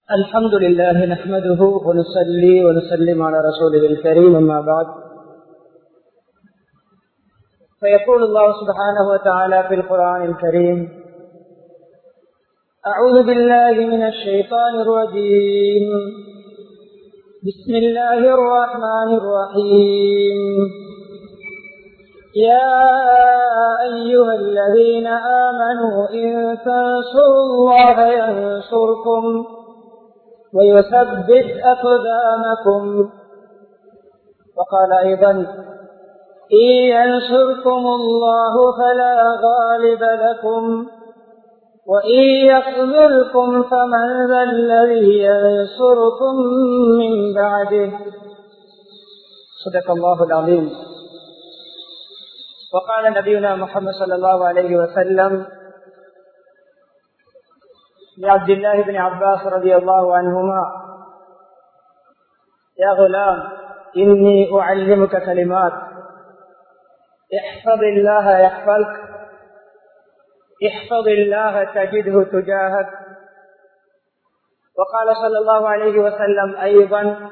الحمد لله نحمده ونصلي ونسلم على رسوله الكريم أما بعد فيقول الله سبحانه وتعالى في القرآن الكريم أعوذ بالله من الشيطان الرجيم بسم الله الرحمن الرحيم يا أيها الذين آمنوا إن تنصروا الله ينصركم ويثبت أقدامكم وقال أيضا إن ينصركم الله فلا غالب لكم وإن يخذلكم فمن ذا الذي ينصركم من بعده صدق الله العظيم وقال نبينا محمد صلى الله عليه وسلم لعبد الله بن عباس رضي الله عنهما يا غلام إني أعلمك كلمات احفظ الله يحفظك احفظ الله تجده تجاهك وقال صلى الله عليه وسلم أيضا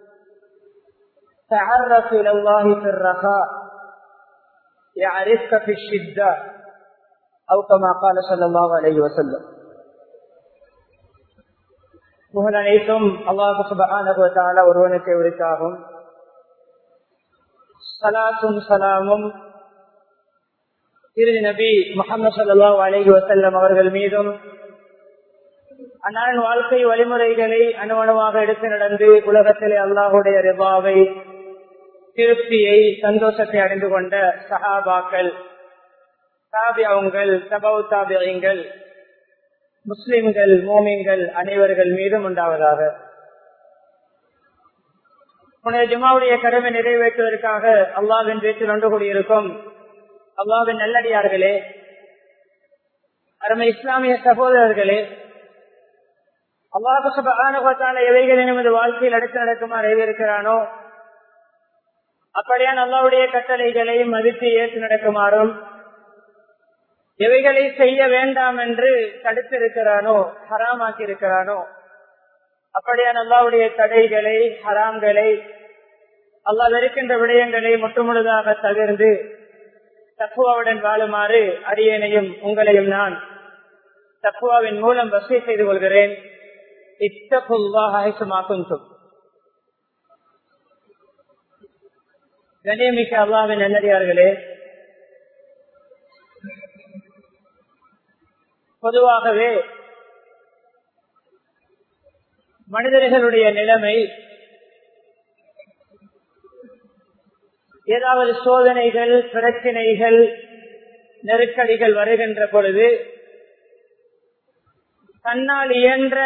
تعرف إلى الله في الرخاء يعرفك في الشدة أو كما قال صلى الله عليه وسلم புகழ் அனைத்தும் அல்லாஹு சுபகான ஒருவனுக்கு உரித்தாகும் சலாத்தும் சலாமும் திரு நபி முகமது சல்லா அலஹி வசல்லம் அவர்கள் மீதும் அன்னாரின் வாழ்க்கை வழிமுறைகளை அணுவணுவாக எடுத்து நடந்து உலகத்திலே அல்லாஹுடைய ரிபாவை திருப்தியை சந்தோஷத்தை அடைந்து கொண்ட சஹாபாக்கள் தாபியங்கள் தபவு தாபியங்கள் முஸ்லிம்கள் மோமியங்கள் அனைவர்கள் மீதும் உண்டாவதாக உனது ஜுமாவுடைய கடமை நிறைவேற்றுவதற்காக அல்லாவின் வீட்டில் ஒன்று கூடியிருக்கும் அல்லாவின் நல்லடியார்களே அருமை இஸ்லாமிய சகோதரர்களே அல்லாஹான எவைகளை நமது வாழ்க்கையில் அடுத்து நடக்குமாறு ஏவிருக்கிறானோ அப்படியான் அல்லாவுடைய கட்டளைகளை மதித்து ஏற்று நடக்குமாறும் எவைகளை செய்ய வேண்டாம் என்று தடுத்திருக்கிறானோ ஹராமாக்கி இருக்கிறானோ அப்படியான் அல்லாவுடைய தடைகளை ஹராம்களை அல்லா வெறுக்கின்ற விடயங்களை முற்றுமுழுதாக தவிர்ந்து தக்குவாவுடன் வாழுமாறு அரியணையும் உங்களையும் நான் தக்குவாவின் மூலம் வசதி செய்து கொள்கிறேன் இத்தகுவாகும் கணியமிக்க அல்லாவின் நல்லடியார்களே பொதுவாகவே மனிதர்களுடைய நிலைமை ஏதாவது சோதனைகள் பிரச்சனைகள் நெருக்கடிகள் வருகின்ற பொழுது தன்னால் இயன்ற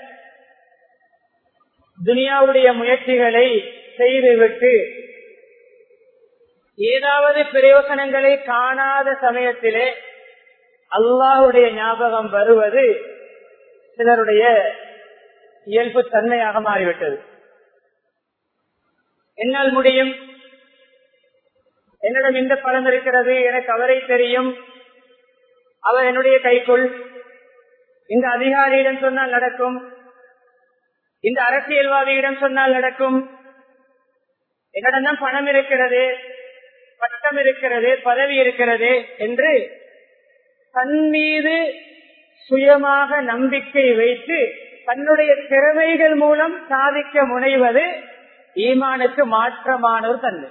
துனியாவுடைய முயற்சிகளை செய்துவிட்டு ஏதாவது பிரயோசனங்களை காணாத சமயத்திலே அல்லாஹுடைய ஞாபகம் வருவது சிலருடைய இயல்பு தன்மையாக மாறிவிட்டது என்னால் முடியும் என்னிடம் இந்த பலம் இருக்கிறது எனக்கு அவரை தெரியும் அவர் என்னுடைய கைக்குள் இந்த அதிகாரியிடம் சொன்னால் நடக்கும் இந்த அரசியல்வாதியிடம் சொன்னால் நடக்கும் என்னிடம் தான் பணம் இருக்கிறது பட்டம் இருக்கிறது பதவி இருக்கிறது என்று தன் மீது சுயமாக நம்பிக்கை வைத்து தன்னுடைய திறமைகள் மூலம் சாதிக்க முனைவது ஈமானுக்கு மாற்றமான ஒரு தன்மை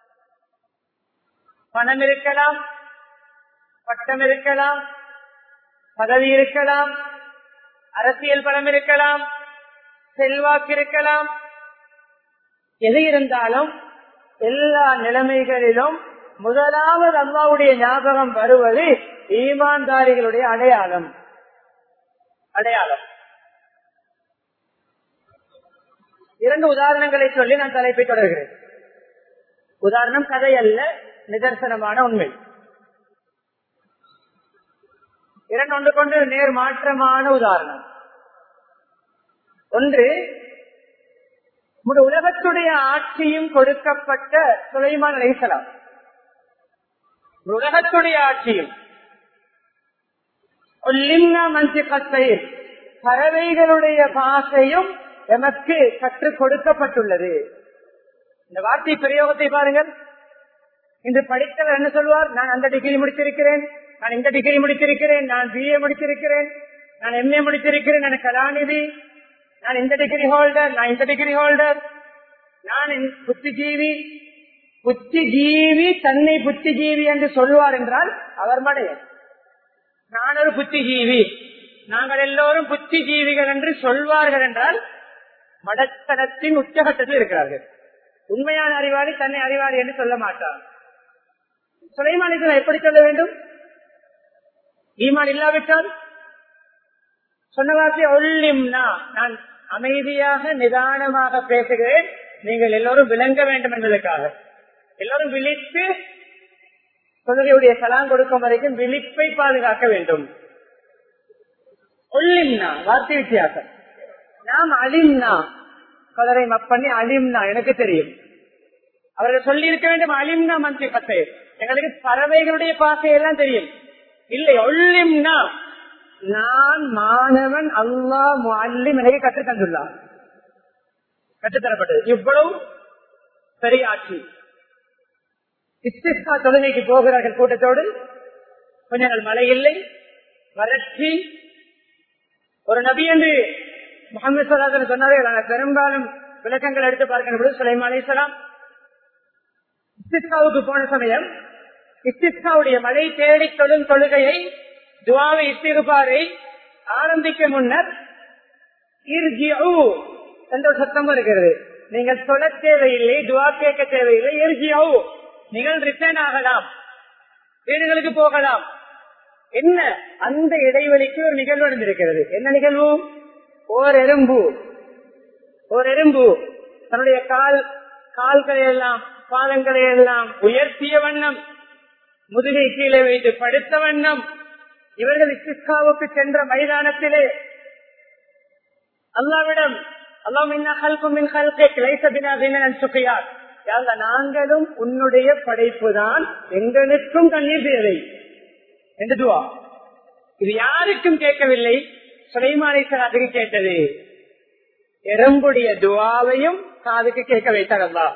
பணம் இருக்கலாம் பட்டம் இருக்கலாம் பதவி இருக்கலாம் அரசியல் பலம் இருக்கலாம் செல்வாக்கு இருக்கலாம் எது இருந்தாலும் எல்லா நிலைமைகளிலும் முதலாவது அல்லாவுடைய ஞாபகம் வருவது ஈமான்தாரிகளுடைய அடையாளம் அடையாளம் இரண்டு உதாரணங்களை சொல்லி நான் தலைப்பை தொடர்கிறேன் உதாரணம் கதை அல்ல நிதர்சனமான உண்மை இரண்டு ஒன்று கொண்டு நேர் மாற்றமான உதாரணம் ஒன்று உலகத்துடைய ஆட்சியும் கொடுக்கப்பட்ட சுலைமான் அலைசலாம் உலகத்துடைய ஆட்சியும் பறவைகளுடைய பாஷையும் எமக்கு கற்றுக் கொடுக்கப்பட்டுள்ளது இந்த வார்த்தை பிரயோகத்தை பாருங்கள் இன்று படித்தவர் என்ன சொல்வார் நான் அந்த டிகிரி முடித்திருக்கிறேன் நான் இந்த டிகிரி முடித்திருக்கிறேன் நான் பிஏ முடித்திருக்கிறேன் நான் எம்ஏ முடித்திருக்கிறேன் நான் கலாநிதி நான் இந்த டிகிரி ஹோல்டர் நான் இந்த டிகிரி ஹோல்டர் நான் இந்த புத்திஜீவி புத்திஜீவி தன்னை புத்திஜீவி என்று சொல்லுவார் என்றால் அவர் மடையன் நான் ஒரு புத்திஜீவி நாங்கள் எல்லோரும் புத்திஜீவிகள் என்று சொல்வார்கள் என்றால் மடத்தனத்தின் உச்சகட்டத்தில் இருக்கிறார்கள் உண்மையான அறிவாளி தன்னை அறிவாளி என்று சொல்ல மாட்டார் சுலைமானிகள் எப்படி சொல்ல வேண்டும் ஈமான் இல்லாவிட்டால் சொன்ன வார்த்தை ஒல்லிம்னா நான் அமைதியாக நிதானமாக பேசுகிறேன் நீங்கள் எல்லோரும் விளங்க வேண்டும் என்பதற்காக எல்லோரும் விழித்து தொழுகையுடைய சலாம் கொடுக்கும் வரைக்கும் விழிப்பை பாதுகாக்க வேண்டும் ஒல்லிம்னா வார்த்தை வித்தியாசம் நாம் அலிம்னா கதரை மப்பண்ணி அலிம்னா எனக்கு தெரியும் அவர்கள் சொல்லி இருக்க வேண்டும் அலிம்னா மந்திரி பத்தை எங்களுக்கு பறவைகளுடைய பாசையெல்லாம் தெரியும் இல்லை ஒல்லிம்னா நான் மாணவன் அல்லா அல்லிம் எனக்கு கற்றுத் தந்துள்ளார் கற்றுத்தரப்பட்டது இவ்வளவு பெரிய ஆட்சி இஸ்திஸ்கா தொழுகைக்கு போகிறார்கள் கூட்டத்தோடு கொஞ்ச நாள் மழை இல்லை வறட்சி ஒரு நபி என்று முகமது சலாசன் சொன்னார்கள் ஆனால் பெரும்பாலும் விளக்கங்கள் எடுத்து பார்க்கின்ற பொழுது சுலைமா அலிசலாம் இஸ்திஸ்காவுக்கு போன சமயம் இஸ்திஸ்காவுடைய மழை தேடி தொழும் தொழுகையை துவாவை இஸ்திகுபாரை ஆரம்பிக்க முன்னர் என்ற ஒரு சத்தம் இருக்கிறது நீங்கள் சொல்ல தேவையில்லை துவா கேட்க தேவையில்லை இறுதியோ நீங்கள் ரிட்டர்ன் ஆகலாம் வீடுகளுக்கு போகலாம் என்ன அந்த இடைவெளிக்கு ஒரு நிகழ்வு நடந்திருக்கிறது என்ன நிகழ்வு ஓர் எறும்பு ஓர் எறும்பு தன்னுடைய கால் கால்களை எல்லாம் பாதங்களை எல்லாம் உயர்த்திய வண்ணம் முதுகை கீழே வைத்து படுத்த வண்ணம் இவர்கள் இஸ்காவுக்கு சென்ற மைதானத்திலே அல்லாவிடம் நாங்களும் உன்னுடைய படைப்பு தான் எங்களுக்கும் கண்ணீர் தேவை என்று துவா இது யாருக்கும் கேட்கவில்லை சுலைமானேஸ்வராத்துக்கு கேட்டது எறும்புடைய துவாவையும் காதுக்கு கேட்க வைத்தார் அல்லா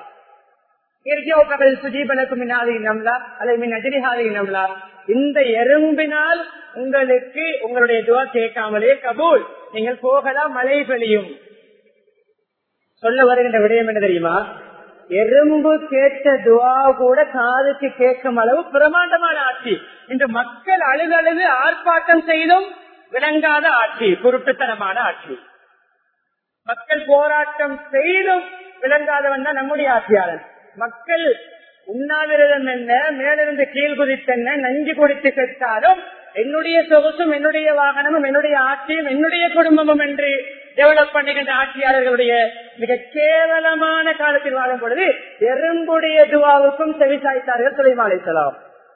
இந்த எறும்பினால் உங்களுக்கு உங்களுடைய துவா கேட்காமலே கபூல் நீங்கள் போகலாம் மழை பெய்யும் சொல்ல வருகின்ற விடயம் என்ன தெரியுமா எறும்பு கேட்ட துவா கூட காதுக்கு கேட்கும் அளவு பிரமாண்டமான ஆட்சி இன்று மக்கள் அழுதழுது ஆர்ப்பாட்டம் செய்தும் விளங்காத ஆட்சி குருட்டுத்தனமான ஆட்சி மக்கள் போராட்டம் செய்தும் விளங்காதவன் தான் நம்முடைய ஆட்சியாளன் மக்கள் உண்ணாவிரதம் என்ன மேலிருந்து கீழ் குதித்தென்ன நஞ்சு குடித்து செத்தாலும் என்னுடைய சொகுசும் என்னுடைய வாகனமும் என்னுடைய ஆட்சியும் என்னுடைய குடும்பமும் என்று டெவலப் பண்ணுகின்ற ஆட்சியாளர்களுடைய மிக கேவலமான காலத்தில் வாழும் பொழுது எறும்புடைய துவாவுக்கும் செவிசாய்த்தார்கள் சுலைமாலைசலாம்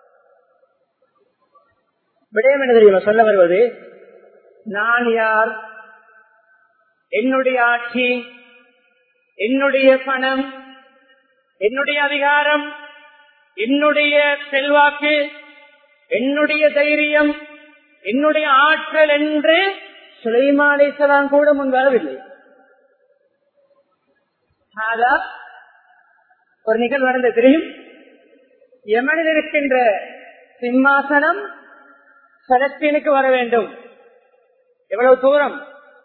விடயம் என்ன தெரியுமா சொல்ல வருவது நான் யார் என்னுடைய ஆட்சி என்னுடைய பணம் என்னுடைய அதிகாரம் என்னுடைய செல்வாக்கு என்னுடைய தைரியம் என்னுடைய ஆற்றல் என்று சுலைமாலேசலாம் கூட முன் வரவில்லை ஒரு நிகழ்வு நடந்த தெரியும் எமனில் இருக்கின்ற சிம்மாசனம் சலஸ்தீனுக்கு வர வேண்டும் எவ்வளவு தூரம்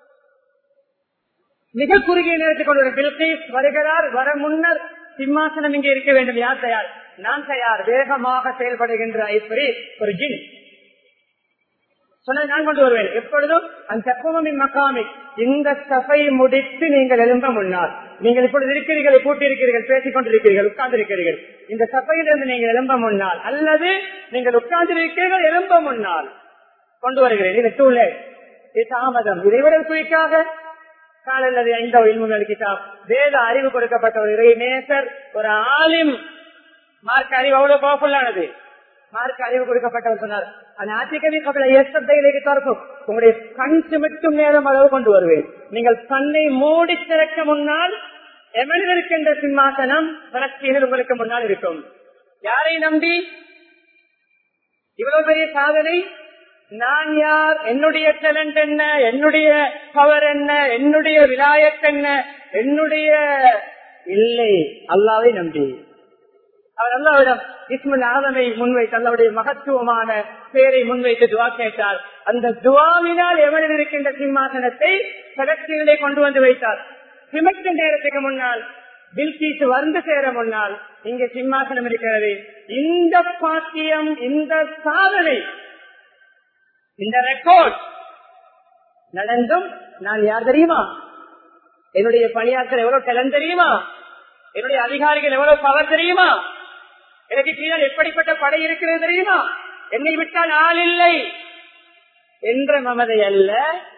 மிக குறுகிய நேரத்தில் கொண்டு பில்கீஸ் வருகிறார் வர முன்னர் சிம்மாசனம் இங்கே இருக்க வேண்டும் யார் தயார் நான் தயார் வேகமாக செயல்படுகின்ற ஐஸ்வரி ஒரு ஜின் சொன்னது நான் கொண்டு வருவேன் எப்பொழுதும் அந்த செப்பமின் மக்காமி இந்த சபை முடித்து நீங்கள் எழும்ப முன்னால் நீங்கள் இப்பொழுது இருக்கிறீர்கள் கூட்டியிருக்கிறீர்கள் பேசிக் கொண்டிருக்கிறீர்கள் உட்கார்ந்திருக்கிறீர்கள் இந்த சபையிலிருந்து நீங்கள் எழும்ப முன்னால் அல்லது நீங்கள் உட்கார்ந்திருக்கிறீர்கள் எழும்ப முன்னால் கொண்டு வருகிறேன் இது டூ இது தாமதம் இதை விட குயிக்காக காலல்லது ஐந்தாவது இல்முகள் கிட்டாப் வேத அறிவு கொடுக்கப்பட்ட ஒரு இறை நேசர் ஒரு ஆலிம் மார்க் அறிவு அவ்வளவு பவர்ஃபுல்லானது மார்க் அறிவு கொடுக்கப்பட்டவர் சொன்னார் அந்த ஆட்சிக்கவி கபல ஏற்றத்தையிலேக்கு தரக்கும் உங்களுடைய கண் சிமிட்டும் நேரம் அளவு கொண்டு வருவேன் நீங்கள் கண்ணை மூடி திறக்க முன்னால் எமனிருக்கின்ற சிம்மாசனம் பலஸ்தீனில் உங்களுக்கு முன்னால் இருக்கும் யாரை நம்பி இவ்வளவு பெரிய சாதனை நான் யார் என்னுடைய டேலண்ட் என்ன என்னுடைய பவர் என்ன என்னுடைய விலாயத் என்ன என்னுடைய இல்லை அல்லாவை நம்பி அவர் அல்லாவிடம் இஸ்முல் ஆதமை முன்வைத்து அல்லாவுடைய மகத்துவமான பேரை முன்வைத்து துவா கேட்டார் அந்த துவாவினால் எவனில் இருக்கின்ற சிம்மாசனத்தை சடத்திலே கொண்டு வந்து வைத்தார் சிமக்கு நேரத்துக்கு முன்னால் பில்கீஸ் வந்து சேர முன்னால் இங்க சிம்மாசனம் இருக்கிறது இந்த பாக்கியம் இந்த சாதனை இந்த ரெக்கார்ட் நடந்தும் நான் யார் தெரியுமா என்னுடைய பணியாற்றல் எவ்வளவு டேலண்ட் தெரியுமா என்னுடைய அதிகாரிகள் எவ்வளவு பவர் தெரியுமா எனக்கு கீழே எப்படிப்பட்ட படை இருக்கிறது தெரியுமா என்னை விட்டால் ஆள் இல்லை என்ற மமதை அல்ல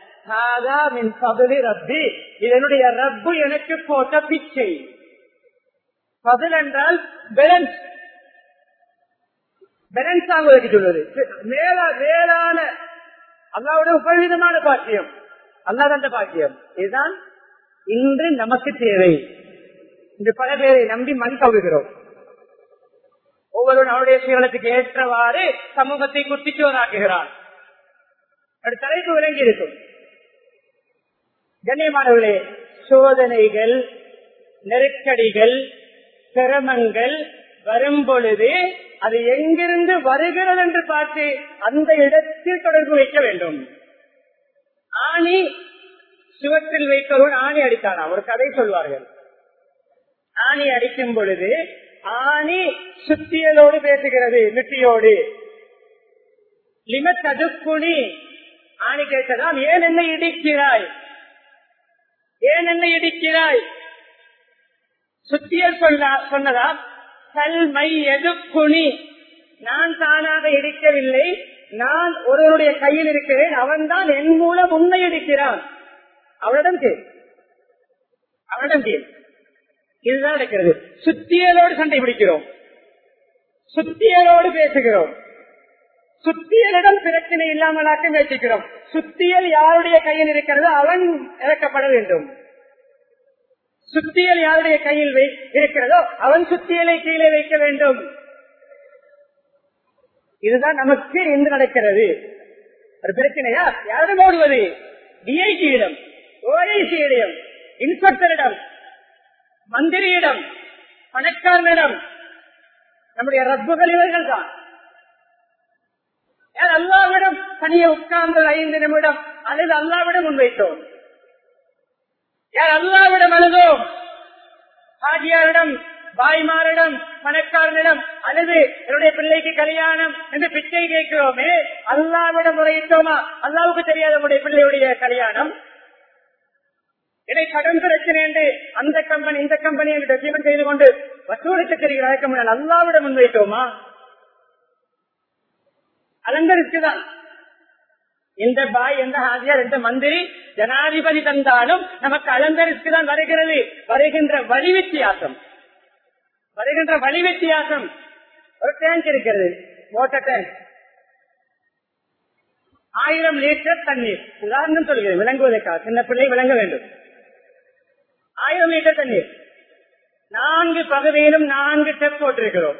ரப்பி இது என்னுடைய ரப்பு எனக்கு போட்ட பிச்சை பதில் என்றால் பேலன்ஸ் பேலன்ஸ் ஆக சொல்வது மேல மேலான அல்லாவோட உபரிதமான பாக்கியம் அல்லாத அந்த பாக்கியம் இதுதான் இன்று நமக்கு தேவை இந்த பல பேரை நம்பி மண் கவுகிறோம் ஒவ்வொருவரும் அவருடைய சீரனத்துக்கு ஏற்றவாறு சமூகத்தை குட்டிச்சுவதாக்குகிறார் தலைப்பு விளங்கி இருக்கும் கண்ணியமானவர்களே சோதனைகள் நெருக்கடிகள் சிரமங்கள் வரும் பொழுது அது எங்கிருந்து வருகிறது என்று பார்த்து அந்த இடத்தில் தொடர்பு வைக்க வேண்டும் ஆணி சுவத்தில் வைத்தவன் ஆணி அடித்தானா ஒரு கதை சொல்வார்கள் ஆணி அடிக்கும் பொழுது ஆணி சுத்தியலோடு பேசுகிறது நுட்டியோடு லிமத் அதுக்குனி ஆணி கேட்டதாம் ஏன் என்னை இடிக்கிறாய் ஏன் என்னை இடிக்கிறாய் சுத்தியல் சொன்னதாம் கல்மை எதுக்குனி நான் தானாக இடிக்கவில்லை நான் ஒருவருடைய கையில் இருக்கிறேன் அவன் தான் என் மூலம் உண்மை இடிக்கிறான் அவனிடம் கேள் அவனிடம் கேள் இதுதான் நடக்கிறது சுத்தியலோடு சண்டை பிடிக்கிறோம் சுத்தியலோடு பேசுகிறோம் சுத்தியலிடம் பிரச்சனை இல்லாமலாக்க முயற்சிக்கிறோம் சுத்தியல் யாருடைய கையில் இருக்கிறதோ அவன் இறக்கப்பட வேண்டும் சுத்தியல் யாருடைய கையில் இருக்கிறதோ அவன் சுத்தியலை கீழே வைக்க வேண்டும் இதுதான் நமக்கு இன்று நடக்கிறது ஒரு பிரச்சனையா யாரிடம் ஓடுவது டிஐஜியிடம் ஓஐசியிடம் இன்ஸ்பெக்டரிடம் மந்திரியிடம் பணக்காரனிடம் நம்முடைய ரப்புகள் இவர்கள் தான் அல்லாவிடம் தனியே உட்கார்ந்து ஐந்து நிமிடம் அல்லது அல்லாவிடம் முன்வைத்தோம் யார் அல்லாவிடம் அழுதோம் ஹாஜியாரிடம் பாய்மாரிடம் பணக்காரனிடம் அல்லது என்னுடைய பிள்ளைக்கு கல்யாணம் என்று பிச்சை கேட்கிறோமே அல்லாவிடம் முறையிட்டோமா அல்லாவுக்கு தெரியாத நம்முடைய பிள்ளையுடைய கல்யாணம் இதை கடன் பிரச்சனை என்று அந்த கம்பெனி இந்த கம்பெனி என்று டெசிமெண்ட் செய்து கொண்டு வசூலிக்க தெரிகிற அழைக்க முடியாது அல்லாவிடம் முன்வைத்தோமா அலங்கரிச்சுதான் இந்த பாய் எந்த ஹாஜியார் எந்த மந்திரி ஜனாதிபதி தந்தாலும் நமக்கு அலங்கரித்து தான் வருகிறது வருகின்ற வழி வித்தியாசம் வருகின்ற வழி வித்தியாசம் ஒரு டேங்க் இருக்கிறது வாட்டர் டேங்க் ஆயிரம் லிட்டர் தண்ணீர் உதாரணம் சொல்கிறேன் விளங்குவதற்காக சின்ன பிள்ளை விளங்க வேண்டும் ஆயிரம் லிட்டர் தண்ணீர் நான்கு பகுதியிலும் நான்கு டெப் போட்டிருக்கிறோம்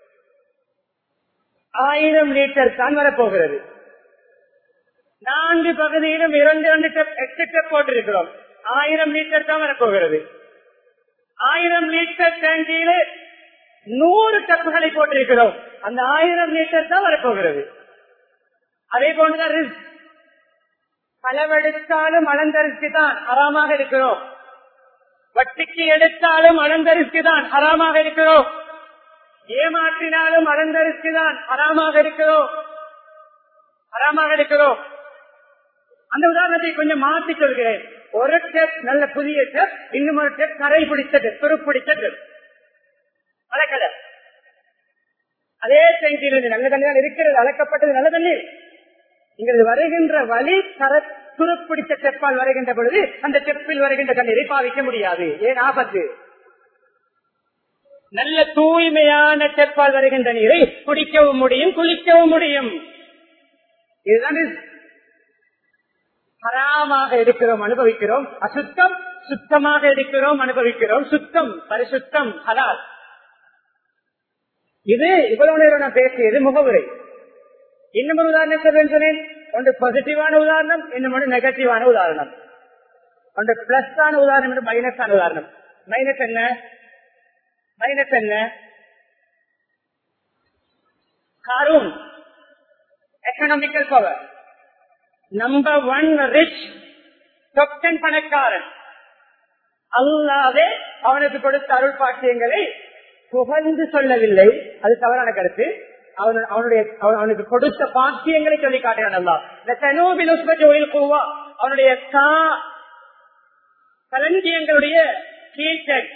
ஆயிரம் லிட்டர் தான் வரப்போகிறது நான்கு பகுதியிலும் இரண்டு இரண்டு டெப் எட்டு டெப் போட்டிருக்கிறோம் ஆயிரம் லிட்டர் தான் வரப்போகிறது ஆயிரம் லிட்டர் டேங்கியில நூறு டப்புகளை போட்டிருக்கிறோம் அந்த ஆயிரம் லிட்டர் தான் வரப்போகிறது அதே போன்றுதான் ரிஸ்க் களவெடுத்தாலும் அளந்தரிசி தான் அறாமாக இருக்கிறோம் வட்டிக்கு எடுத்தாலும் அளந்தரிசி தான் அறாமாக இருக்கிறோம் ஏமாற்றினாலும் அளந்தரிசி தான் அறாமாக இருக்கிறோம் அறாமாக இருக்கிறோம் அந்த உதாரணத்தை கொஞ்சம் மாற்றி சொல்கிறேன் ஒரு டெப் நல்ல புதிய டெப் இன்னும் ஒரு டெப் கரை பிடித்த டெப் துருப்பிடித்த டெப் அலக்கல அதே டெங்கில் நல்ல தண்ணீர் இருக்கிறது அழைக்கப்பட்டது நல்ல தண்ணீர் இங்கிறது வருகின்ற வழி கர துருப்பிடித்த செப்பால் வருகின்ற பொழுது அந்த செப்பில் வருகின்ற தண்ணீரை பாவிக்க முடியாது ஏன் ஆபத்து நல்ல தூய்மையான செப்பால் வருகின்ற நீரை குடிக்கவும் முடியும் குளிக்கவும் முடியும் இதுதான் ஹராமாக இருக்கிறோம் அனுபவிக்கிறோம் அசுத்தம் சுத்தமாக இருக்கிறோம் அனுபவிக்கிறோம் சுத்தம் பரிசுத்தம் ஹலால் இது இவ்வளவு நேரம் நான் பேசியது முகவுரை இன்னும் ஒரு உதாரணம் சொன்னேன் ஒன்று பாசிட்டிவான உதாரணம் இன்னொன்று நெகட்டிவான உதாரணம் ஒன்று பிளஸ் ஆன உதாரணம் என்று மைனஸ் ஆன உதாரணம் மைனஸ் என்ன மைனஸ் என்ன காரூன் economical power number one rich top ten பணக்காரன் அல்லாவே அவனுக்கு கொடுத்த அருள் பாக்கியங்களை புகழ்ந்து சொல்லவில்லை அது தவறான கருத்து அவன் அவனுடைய அவன் அவனுக்கு கொடுத்த பாக்கியங்களை சொல்லி காட்டுகிறான் அல்லா இந்த தனூபில் உற்பத்தி ஒயில் கூவா அவனுடைய கா களஞ்சியங்களுடைய கீழ்த்தன்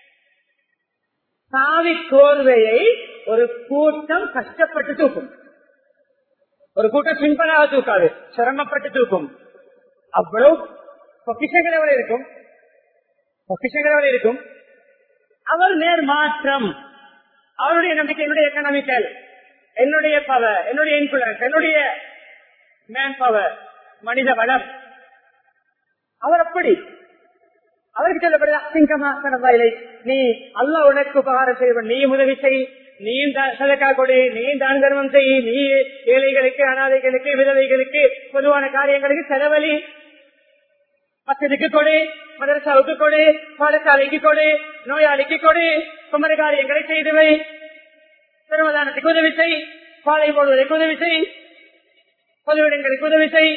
சாவி கோர்வையை ஒரு கூட்டம் கஷ்டப்பட்டு தூக்கும் ஒரு கூட்டம் சிம்பிளாக தூக்காது சிரமப்பட்டு தூக்கும் அவ்வளவு பொக்கிஷங்கள் எவ்வளவு இருக்கும் பொக்கிஷங்கள் எவ்வளவு இருக்கும் அவர் நேர் மாற்றம் அவருடைய நம்பிக்கை என்னுடைய எக்கனாமிக்கல் என்னுடைய பவர் என்னுடைய இன்ஃபுளுன்ஸ் என்னுடைய மேன் பவர் மனித வளம் அவர் அப்படி அவருக்கு சொல்லப்படுது அசிங்கமாக நீ அல்ல உனக்கு உபகாரம் செய்வன் நீ உதவி செய் நீ சதக்கா கொடு நீ தான் தர்மம் செய் நீ ஏழைகளுக்கு அனாதைகளுக்கு விதவைகளுக்கு பொதுவான காரியங்களுக்கு செலவழி மசதிக்கு கொடு மதரசாவுக்கு கொடு பாடசாலைக்கு கொடு நோயாளிக்கு கொடு குமர காரியங்களை செய்துவை திருமதானத்துக்கு உதவி செய் பாலை போடுவதற்கு உதவி செய் பொதுவிடங்களுக்கு உதவி செய்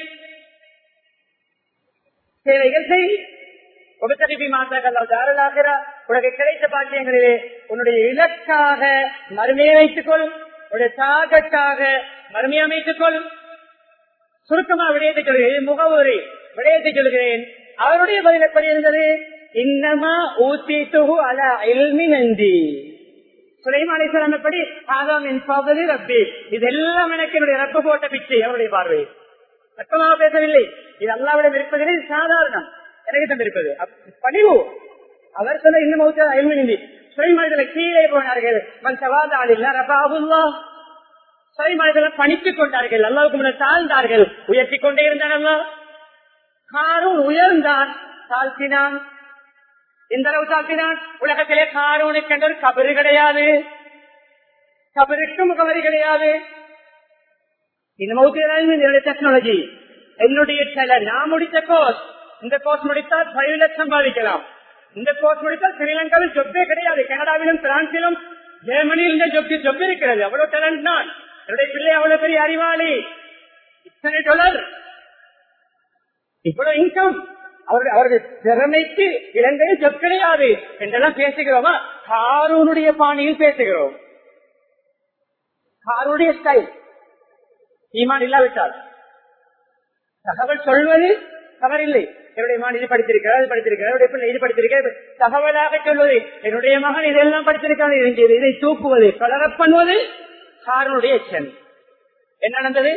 சேவைகள் செய் உபசரிப்பி மாத்தாக்கள் உனக்கு கிடைத்த பாக்கியங்களிலே உன்னுடைய இலக்காக மறுமையை வைத்துக் கொள் உன்னுடைய தாகத்தாக மறுமையை அமைத்துக் கொள் சுருக்கமா விடயத்தை சொல்கிறேன் முகவரி விடயத்தை சொல்கிறேன் அவருடைய பதில் எப்படி இருந்தது இன்னமா ஊத்தி துகு அல இல்மி நந்தி சுலைமானேஸ்வரம் எப்படி ஆதாமின் பகுதி ரப்பி இதெல்லாம் எனக்கு என்னுடைய ரப்ப போட்ட பிச்சை அவருடைய பார்வை ரத்தமாக பேசவில்லை இது அல்லாவிடம் இருப்பதில் இது சாதாரணம் எனக்கு தந்திருப்பது பணிவு அவர் சொன்ன இன்னும் அயல்மி நந்தி சுலைமானத்துல கீழே போனார்கள் மன் சவாதால் இல்ல ரபாபுல்லா சுலைமானத்துல பணித்துக் கொண்டார்கள் அல்லாவுக்கு முன்னர் தாழ்ந்தார்கள் உயர்த்தி கொண்டே இருந்தான் காரூன் உயர்ந்தான் தாழ்த்தினான் இந்த அளவு தாழ்த்தினான் உலகத்திலே காரூனுக்கு என்ற கபரு கிடையாது கபருக்கு முகவரி கிடையாது இந்த மௌத்திய டெக்னாலஜி என்னுடைய சில நான் முடித்த கோர்ஸ் இந்த கோர்ஸ் முடித்தால் பதிவு லட்சம் சம்பாதிக்கலாம் இந்த கோர்ஸ் முடித்தால் ஸ்ரீலங்காவில் ஜொப்பே கிடையாது கனடாவிலும் பிரான்சிலும் ஜெர்மனியில் இந்த ஜொப்பு ஜொப் இருக்கிறது அவ்வளவு டேலண்ட் நான் என்னுடைய பிள்ளை அவ்வளவு பெரிய அறிவாளி இத்தனை டாலர் இவ்வளவு இன்கம் அவருடைய அவருடைய திறமைக்கு இலங்கையில் ஜப் கிடையாது என்றெல்லாம் பேசுகிறோமா காரூனுடைய பாணியில் பேசுகிறோம் காரூனுடைய ஸ்டைல் ஈமான் இல்லாவிட்டால் தகவல் சொல்வது தவறில்லை என்னுடைய மகன் இது படித்திருக்கிறார் இது படித்திருக்கிறார் என்னுடைய பிள்ளை இது படித்திருக்கிறார் தகவலாக சொல்வது என்னுடைய மகன் இதெல்லாம் படித்திருக்காங்க இதை தூக்குவது கலரப் பண்ணுவது காரனுடைய எச்சன் என்ன நடந்தது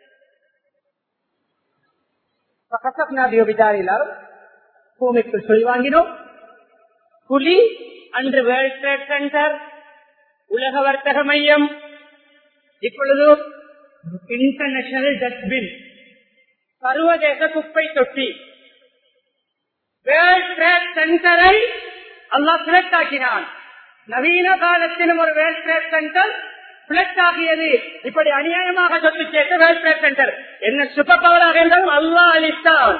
பூமிக்குள் சொல்லி வாங்கினோம் புலி அன்று வேர்ல்ட் ட்ரேட் சென்டர் உலக வர்த்தக மையம் இப்பொழுது இன்டர்நேஷனல் டஸ்ட்பின் சர்வதேச குப்பை தொட்டி வேர்ல்ட் ட்ரேட் சென்டரை அல்லா செலக்ட் ஆக்கினான் நவீன காலத்திலும் ஒரு வேர்ல்ட் ட்ரேட் சென்டர் பிளட் ஆகியது இப்படி அநியாயமாக சொத்து சேர்த்த வேர்ல்ட் ட்ரேட் சென்டர் என்ன சூப்பர் பவராக இருந்தாலும் அல்லா அளித்தான்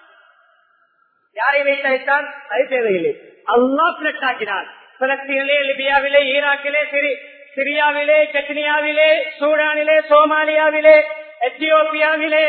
யாரை வைத்து அளித்தான் அது தேவையில்லை அல்லா பிளட் ஆக்கினான் பிலஸ்தீனிலே லிபியாவிலே ஈராக்கிலே சிரி சிரியாவிலே செக்னியாவிலே சூடானிலே சோமாலியாவிலே எத்தியோப்பியாவிலே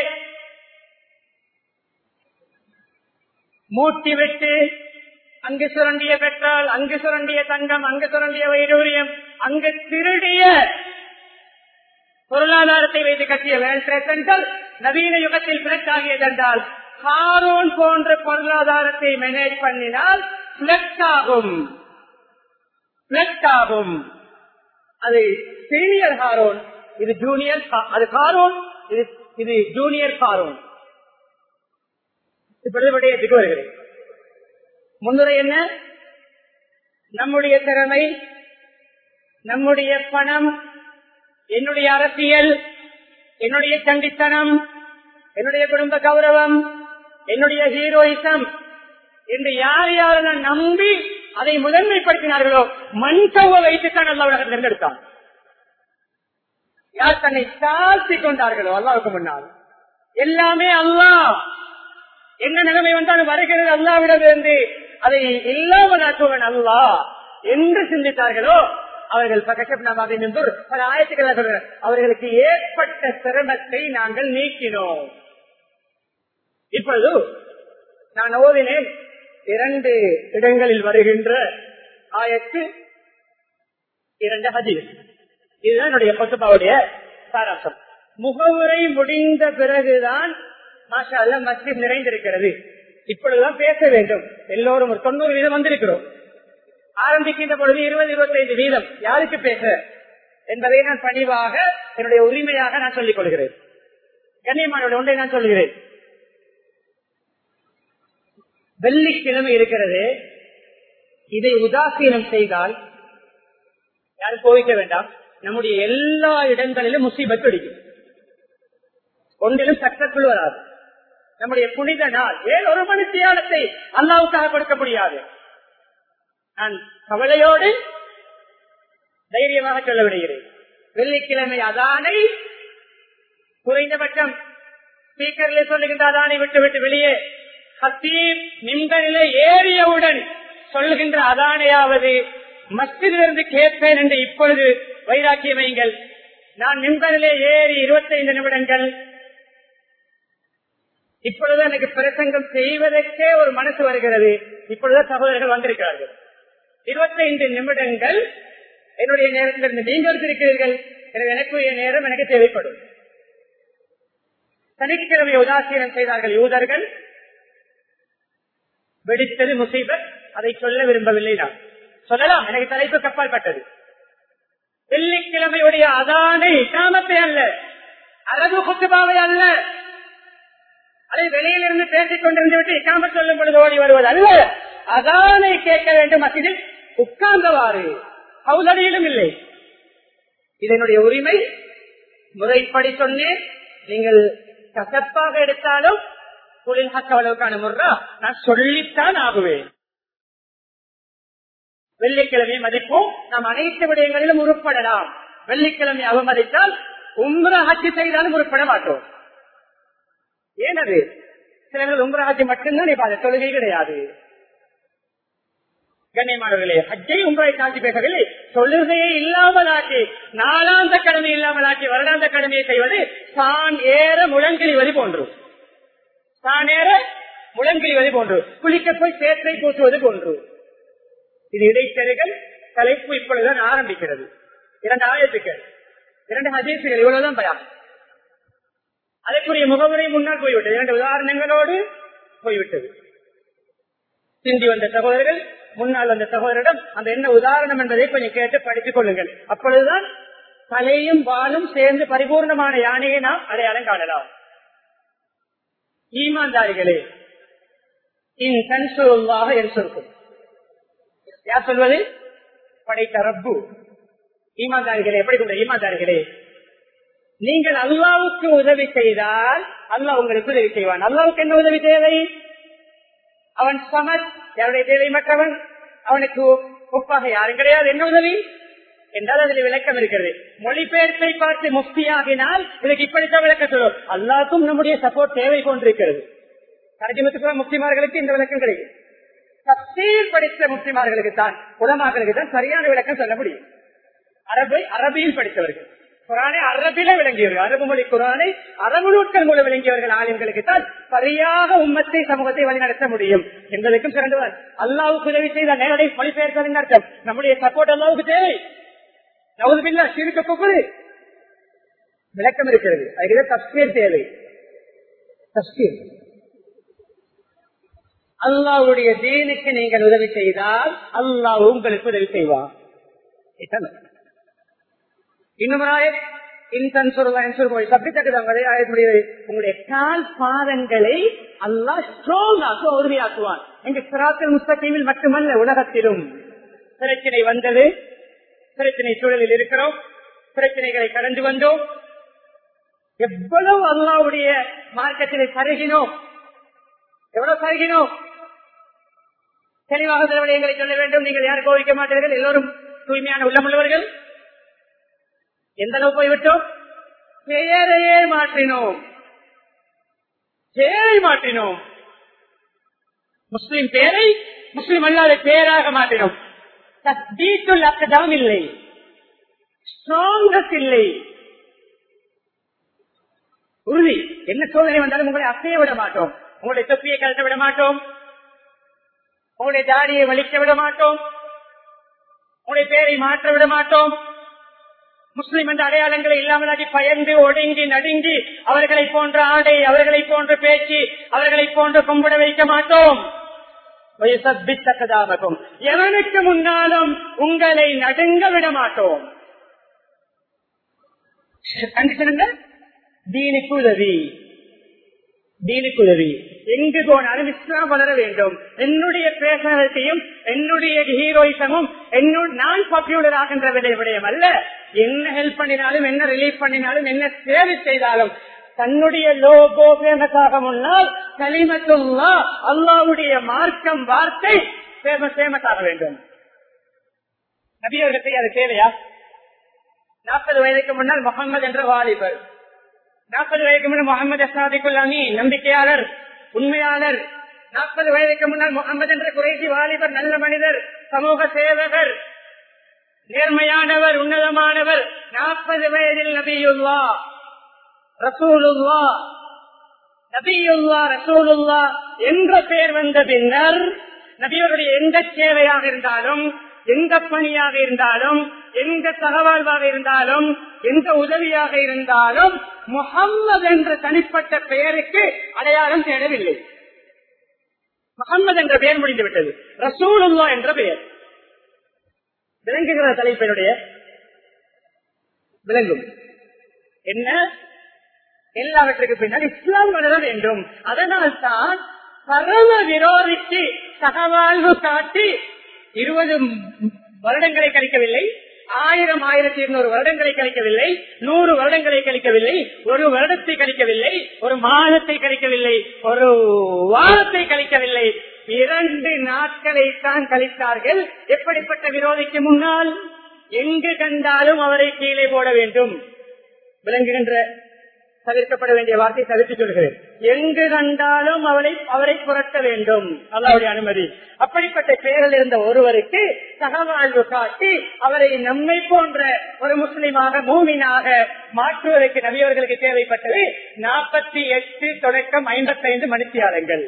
மூட்டி விட்டு அங்கு சுரண்டிய பெட்ரோல் அங்கு சுரண்டிய தங்கம் அங்கு சுரண்டிய வைடூரியம் அங்கு திருடிய பொருளாதாரத்தை வைத்து கட்டிய வேல்ட்ரேசன்கள் நவீன யுகத்தில் பிளட் என்றால் காரோன் போன்ற பொருளாதாரத்தை மேனேஜ் பண்ணினால் பிளட் ஆகும் பிளட் ஆகும் அது சீனியர் ஹாரோன் இது ஜூனியர் அது காரோன் இது இது ஜூனியர் காரோன் இப்பொழுது விடயத்துக்கு வருகிறேன் முன்னுரை என்ன நம்முடைய திறமை நம்முடைய பணம் என்னுடைய அரசியல் என்னுடைய சண்டித்தனம் என்னுடைய குடும்ப கௌரவம் என்னுடைய ஹீரோயிசம் என்று யார் யார் நம்பி அதை முதன்மைப்படுத்தினார்களோ மண் சவ வைத்துத்தான் அல்லா உலகத்தில் தேர்ந்தெடுத்தான் யார் தன்னை தாழ்த்தி கொண்டார்களோ அல்லாவுக்கு முன்னால் எல்லாமே அல்லாஹ் என்ன நிலைமை வந்தாலும் வருகிறது அல்லாவிடமிருந்து அதை இல்லாமலாக்குவன் அல்லாஹ் என்று சிந்தித்தார்களோ அவர்கள் பகஷப்னாமாக நின்று பல ஆயத்துக்களை சொல்றார் அவர்களுக்கு ஏற்பட்ட சிரமத்தை நாங்கள் நீக்கினோம் இப்பொழுது நான் ஓதினேன் இரண்டு இடங்களில் வருகின்ற ஆயத்து இரண்டு ஹதீஸ் இதுதான் என்னுடைய கொத்துபாவுடைய சாராம்சம் முகவுரை முடிந்த பிறகுதான் மாஷா அல்ல மஸ்ஜித் நிறைந்திருக்கிறது இப்பொழுதுதான் பேச வேண்டும் எல்லோரும் ஒரு தொண்ணூறு வீதம் வந்திருக்கிறோம் ஆரம்பிக்கின்ற பொழுது இருபது இருபத்தைந்து வீதம் யாருக்கு பேச என்பதை நான் பணிவாக என்னுடைய உரிமையாக நான் சொல்லிக் கொள்கிறேன் கண்ணியமான ஒன்றை நான் சொல்கிறேன் வெள்ளிக்கிழமை இருக்கிறது இதை உதாசீனம் செய்தால் யாரும் கோவிக்க வேண்டாம் நம்முடைய எல்லா இடங்களிலும் முசீபத் அடிக்கும் ஒன்றிலும் சட்டத்துள் வராது நம்முடைய புனித நாள் ஏன் ஒரு மணி தியானத்தை அல்லாவுக்காக கொடுக்க முடியாது நான் கவலையோடு தைரியமாக சொல்ல விடுகிறேன் வெள்ளிக்கிழமை அதானை குறைந்தபட்சம் ஸ்பீக்கர்ல சொல்லுகின்ற அதானை விட்டு விட்டு வெளியே ஹத்தீப் நிம்பரிலே ஏறியவுடன் சொல்லுகின்ற அதானையாவது மஸ்திலிருந்து கேட்பேன் என்று இப்பொழுது வைராக்கியம் வையுங்கள் நான் நிம்பரிலே ஏறி இருபத்தைந்து நிமிடங்கள் இப்பொழுது எனக்கு பிரசங்கம் செய்வதற்கே ஒரு மனசு வருகிறது இப்பொழுது சகோதரர்கள் வந்திருக்கிறார்கள் இருபத்தைந்து நிமிடங்கள் என்னுடைய நேரத்திலிருந்து நீங்கள் இருக்கிறீர்கள் எனவே எனக்குரிய நேரம் எனக்கு தேவைப்படும் சனிக்கிழமை உதாசீனம் செய்தார்கள் யூதர்கள் வெடித்தது முசீபத் அதை சொல்ல விரும்பவில்லை நான் சொல்லலாம் எனக்கு தலைப்பு கப்பால் பட்டது வெள்ளிக்கிழமையுடைய அதானை காமத்தை அல்ல அரபு குத்துபாவை அல்ல அதை வெளியில் இருந்து பேசிக் கொண்டிருந்து விட்டு இக்காம சொல்லும் பொழுது ஓடி வருவது அல்ல அதானை கேட்க வேண்டும் மசிதில் உட்கார்ந்தவாறு ஹவுலடியிலும் இல்லை இதனுடைய உரிமை முறைப்படி சொன்னேன் நீங்கள் கசப்பாக எடுத்தாலும் தொழில் ஹக்கவளவுக்கான முறா நான் சொல்லித்தான் ஆகுவேன் வெள்ளிக்கிழமை மதிப்போம் நாம் அனைத்து விடயங்களிலும் உருப்படலாம் வெள்ளிக்கிழமை அவமதித்தால் உம்ர ஹஜ்ஜி செய்தாலும் உருப்பட மாட்டோம் ஏனது சிலர்கள் உம்ர ஹஜ்ஜி மட்டும்தான் இப்ப தொழுகை கிடையாது கண்ணியமானவர்களே ஹஜ்ஜை உங்களை காட்சி பேசவில்லை தொழுகையை இல்லாமலாக்கி நாளாந்த கடமை இல்லாமலாக்கி வருடாந்த கடமையை செய்வது தான் ஏற முழங்கிலி வரி போன்று தான் ஏற முழங்கிலி வரி போன்று குளிக்க போய் சேற்றை பூசுவது போன்று இது இடைத்தெருகள் தலைப்பு இப்பொழுதுதான் ஆரம்பிக்கிறது இரண்டு ஆயத்துக்கள் இரண்டு ஹதீசுகள் இவ்வளவுதான் பயம் அதற்குரிய முகமுறை முன்னால் போய்விட்டது இரண்டு உதாரணங்களோடு போய்விட்டது சிந்தி வந்த சகோதரர்கள் முன்னால் வந்த சகோதரிடம் அந்த என்ன உதாரணம் என்பதை கொஞ்சம் கேட்டு படித்துக் கொள்ளுங்கள் அப்பொழுதுதான் தலையும் வாலும் சேர்ந்து பரிபூர்ணமான யானையை நாம் அடையாளம் காணலாம் ஈமான்தாரிகளே இன் கன்சுருவாக என் சொற்கும் யார் சொல்வது படைத்த ரப்பு ஈமான்தாரிகளே எப்படி கொண்ட ஈமான்தாரிகளே நீங்கள் அல்லாவுக்கு உதவி செய்தால் அல்லாஹ் உங்களுக்கு உதவி செய்வான் அல்லாவுக்கு என்ன உதவி தேவை அவன் சமத் யாருடைய தேவை மற்றவன் அவனுக்கு ஒப்பாக யாரும் கிடையாது என்ன உதவி என்றால் அதில் விளக்கம் இருக்கிறது மொழிபெயர்ப்பை பார்த்து முக்தியாகினால் இதுக்கு இப்படித்தான் விளக்க சொல்லும் அல்லாவுக்கும் நம்முடைய சப்போர்ட் தேவை கொண்டிருக்கிறது கரஜமத்துக்குள்ள முக்திமார்களுக்கு இந்த விளக்கம் கிடைக்கும் தப்சீர் படித்த முஸ்லிமார்களுக்கு தான் உலமாக்களுக்கு தான் சரியான விளக்கம் சொல்ல முடியும் அரபை அரபியில் படித்தவர்கள் குரானை அரபில விளங்கியவர்கள் அரபு மொழி குரானை அரபு நூட்கள் மூலம் விளங்கியவர்கள் ஆலயங்களுக்கு தான் சரியாக உம்மத்தை சமூகத்தை வழிநடத்த முடியும் என்பதற்கும் சிறந்தவர் அல்லாவுக்கு உதவி செய்த நேரடி மொழிபெயர்ப்பதின் அர்த்தம் நம்முடைய சப்போர்ட் அல்லாவுக்கு தேவை நவுதுபில்லா சிறுக்க போகுது விளக்கம் இருக்கிறது அதுக்கு தஸ்கீர் தேவை தஸ்கீர் அல்லாவுடைய தீனுக்கு நீங்கள் உதவி செய்தால் அல்லாஹ் உங்களுக்கு உதவி செய்வார் இன்னும் உங்களுடைய கால் பாதங்களை அல்லா ஸ்ட்ராங்காக உறுதியாக்குவான் எங்க சிராத்தல் முஸ்தகீமில் மட்டுமல்ல உலகத்திலும் பிரச்சனை வந்தது பிரச்சனை சூழலில் இருக்கிறோம் பிரச்சனைகளை கடந்து வந்தோம் எவ்வளவு அல்லாவுடைய மார்க்கத்திலே கருகினோம் எவ்வளவு கருகினோம் தெளிவாக சில விடயங்களை சொல்ல வேண்டும் நீங்கள் யாரும் கோவிக்க மாட்டீர்கள் எல்லோரும் தூய்மையான உள்ளமுள்ளவர்கள் எந்த அளவு போய்விட்டோம் பெயரையே மாற்றினோம் பேரை மாற்றினோம் முஸ்லிம் பேரை முஸ்லிம் அல்லாத பேராக மாற்றினோம் தஸ்தீத்துல் அக்கதாம் இல்லை ஸ்ட்ராங்கஸ் இல்லை உறுதி என்ன சோதனை வந்தாலும் உங்களை அசைய விட மாட்டோம் உங்களுடைய தொப்பியை கலட்ட விட மாட்டோம் உங்களுடைய தாடியை வலிக்க விட மாட்டோம் உங்களுடைய பேரை மாற்ற விட மாட்டோம் முஸ்லிம் என்ற அடையாளங்களை இல்லாமலாகி பயந்து ஒடுங்கி நடுங்கி அவர்களை போன்ற ஆடை அவர்களை போன்ற பேச்சு அவர்களை போன்ற கும்பிட வைக்க மாட்டோம் சத்தித்தக்கதாகும் எவனுக்கு முன்னாலும் உங்களை நடுங்க விட மாட்டோம் கண்டிஷன் தீனுக்கு உதவி தீனுக்கு உதவி எங்கு போனாலும் இஸ்லாம் வளர வேண்டும் என்னுடைய பேசத்தையும் என்னுடைய ஹீரோயிசமும் நான் பாப்புலர் ஆகின்ற விடை விடயம் அல்ல என்ன ஹெல்ப் பண்ணினாலும் என்ன ரிலீஃப் பண்ணினாலும் என்ன சேவை செய்தாலும் தன்னுடைய லோகோ பேமஸாக முன்னால் கலிமத்துல்லா அல்லாவுடைய மார்க்கம் வார்த்தை பேமஸ் ஃபேமஸ் ஆக வேண்டும் நபியவர்களுக்கு அது தேவையா நாற்பது வயதுக்கு முன்னால் முகமது என்ற வாலிபர் நாற்பது வயதுக்கு முன்னால் முகமது அசாதிக்குல்லாமி நம்பிக்கையாளர் உண்மையாளர் நாற்பது வயதுக்கு முன்னால் முகமது என்ற குறைசி வாலிபர் நல்ல மனிதர் சமூக சேவகர் நேர்மையானவர் உன்னதமானவர் நாற்பது வயதில் நபியுல்லா ரசூலுல்லா நபியுல்லா ரசூலுல்லா என்ற பெயர் வந்த பின்னர் நபியருடைய எந்த சேவையாக இருந்தாலும் எந்த பணியாக இருந்தாலும் எந்த தகவல்வாக இருந்தாலும் எந்த உதவியாக இருந்தாலும் முகம்மது என்ற தனிப்பட்ட பெயருக்கு அடையாளம் தேடவில்லை முகம்மது என்ற பெயர் முடிந்துவிட்டது ரசூலுல்லா என்ற பெயர் விளங்குகிற தலைப்பினுடைய விளங்கும் என்ன எல்லாவற்றுக்கு பின்னால் இஸ்லாம் வளர வேண்டும் அதனால் தான் பரம விரோதிக்கு சகவாழ்வு காட்டி இருபது வருடங்களை கழிக்கவில்லை ஆயிரம் ஆயிரத்தி இருநூறு வருடங்களை கழிக்கவில்லை நூறு வருடங்களை கழிக்கவில்லை ஒரு வருடத்தை கழிக்கவில்லை ஒரு மாதத்தை கழிக்கவில்லை ஒரு வாரத்தை கழிக்கவில்லை இரண்டு நாட்களை தான் கழித்தார்கள் எப்படிப்பட்ட விரோதிக்கு முன்னால் எங்கு கண்டாலும் அவரை கீழே போட வேண்டும் விளங்குகின்ற தவிர்க்கப்பட வேண்டிய வார்த்தை தவிர்த்து சொல்கிறேன் எங்கு கண்டாலும் அவரை அவரை புரட்ட வேண்டும் அல்லாவுடைய அனுமதி அப்படிப்பட்ட பெயரில் இருந்த ஒருவருக்கு சகவாழ்வு காட்டி அவரை நம்மை போன்ற ஒரு முஸ்லிமாக மூமினாக மாற்றுவதற்கு நபியவர்களுக்கு தேவைப்பட்டது நாற்பத்தி எட்டு தொடக்கம் ஐம்பத்தி ஐந்து மணித்தியாளங்கள்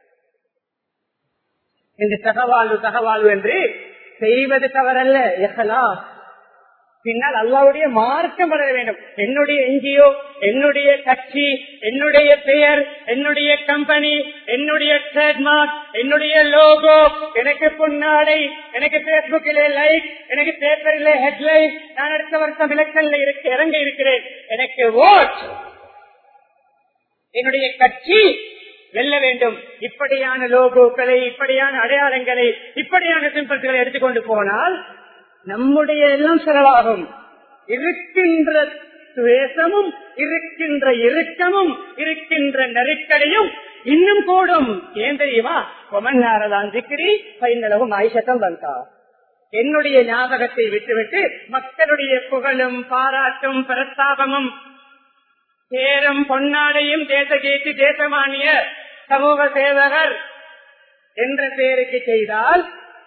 இந்த சகவாழ்வு சகவாழ்வு என்று செய்வது தவறல்ல எஹலா பின்னால் அல்லாவுடைய மார்க்கம் வளர வேண்டும் என்னுடைய என்ஜிஓ என்னுடைய கட்சி என்னுடைய பெயர் என்னுடைய கம்பெனி என்னுடைய ட்ரேட்மார்க் என்னுடைய லோகோ எனக்கு பொன்னாடை எனக்கு பேஸ்புக்கிலே லைக் எனக்கு பேப்பரிலே ஹெட்லைன் நான் அடுத்த வருஷம் இலக்கல்ல இருக்க இறங்க இருக்கிறேன் எனக்கு ஓட் என்னுடைய கட்சி வெல்ல வேண்டும் இப்படியான லோகோக்களை இப்படியான அடையாளங்களை இப்படியான சிம்பிள்ஸ்களை எடுத்துக்கொண்டு போனால் நம்முடைய எல்லாம் செலவாகும் இருக்கின்ற துவேசமும் இருக்கின்ற இறுக்கமும் இருக்கின்ற நெருக்கடியும் இன்னும் கூடும் ஏன் தெரியுமா கொமன்னாரதான் சிக்கிரி பைந்தளவும் ஆயிஷத்தம் வந்தா என்னுடைய ஞாபகத்தை விட்டுவிட்டு மக்களுடைய புகழும் பாராட்டும் பிரஸ்தாபமும் சேரம் பொன்னாடையும் தேசகேத்து தேசமானிய சமூக சேவகர் என்ற பெயருக்கு செய்தால்